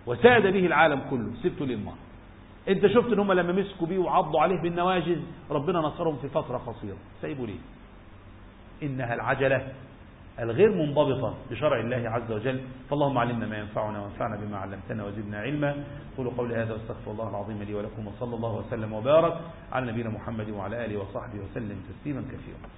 وساد به العالم كله سبته للمرء انت شفت ان هم لما مسكوا بيه وعضوا عليه بالنواجذ ربنا نصرهم في فترة قصيرة سايبوا ليه إنها العجلة الغير منضبطة بشرع الله عز وجل فاللهم علمنا ما ينفعنا وانفعنا بما علمتنا وزدنا علما قولوا قولي هذا واستغفر الله العظيم لي ولكم وصلى الله وسلم وبارك على نبينا محمد وعلى آله وصحبه وسلم تسليما كثيرا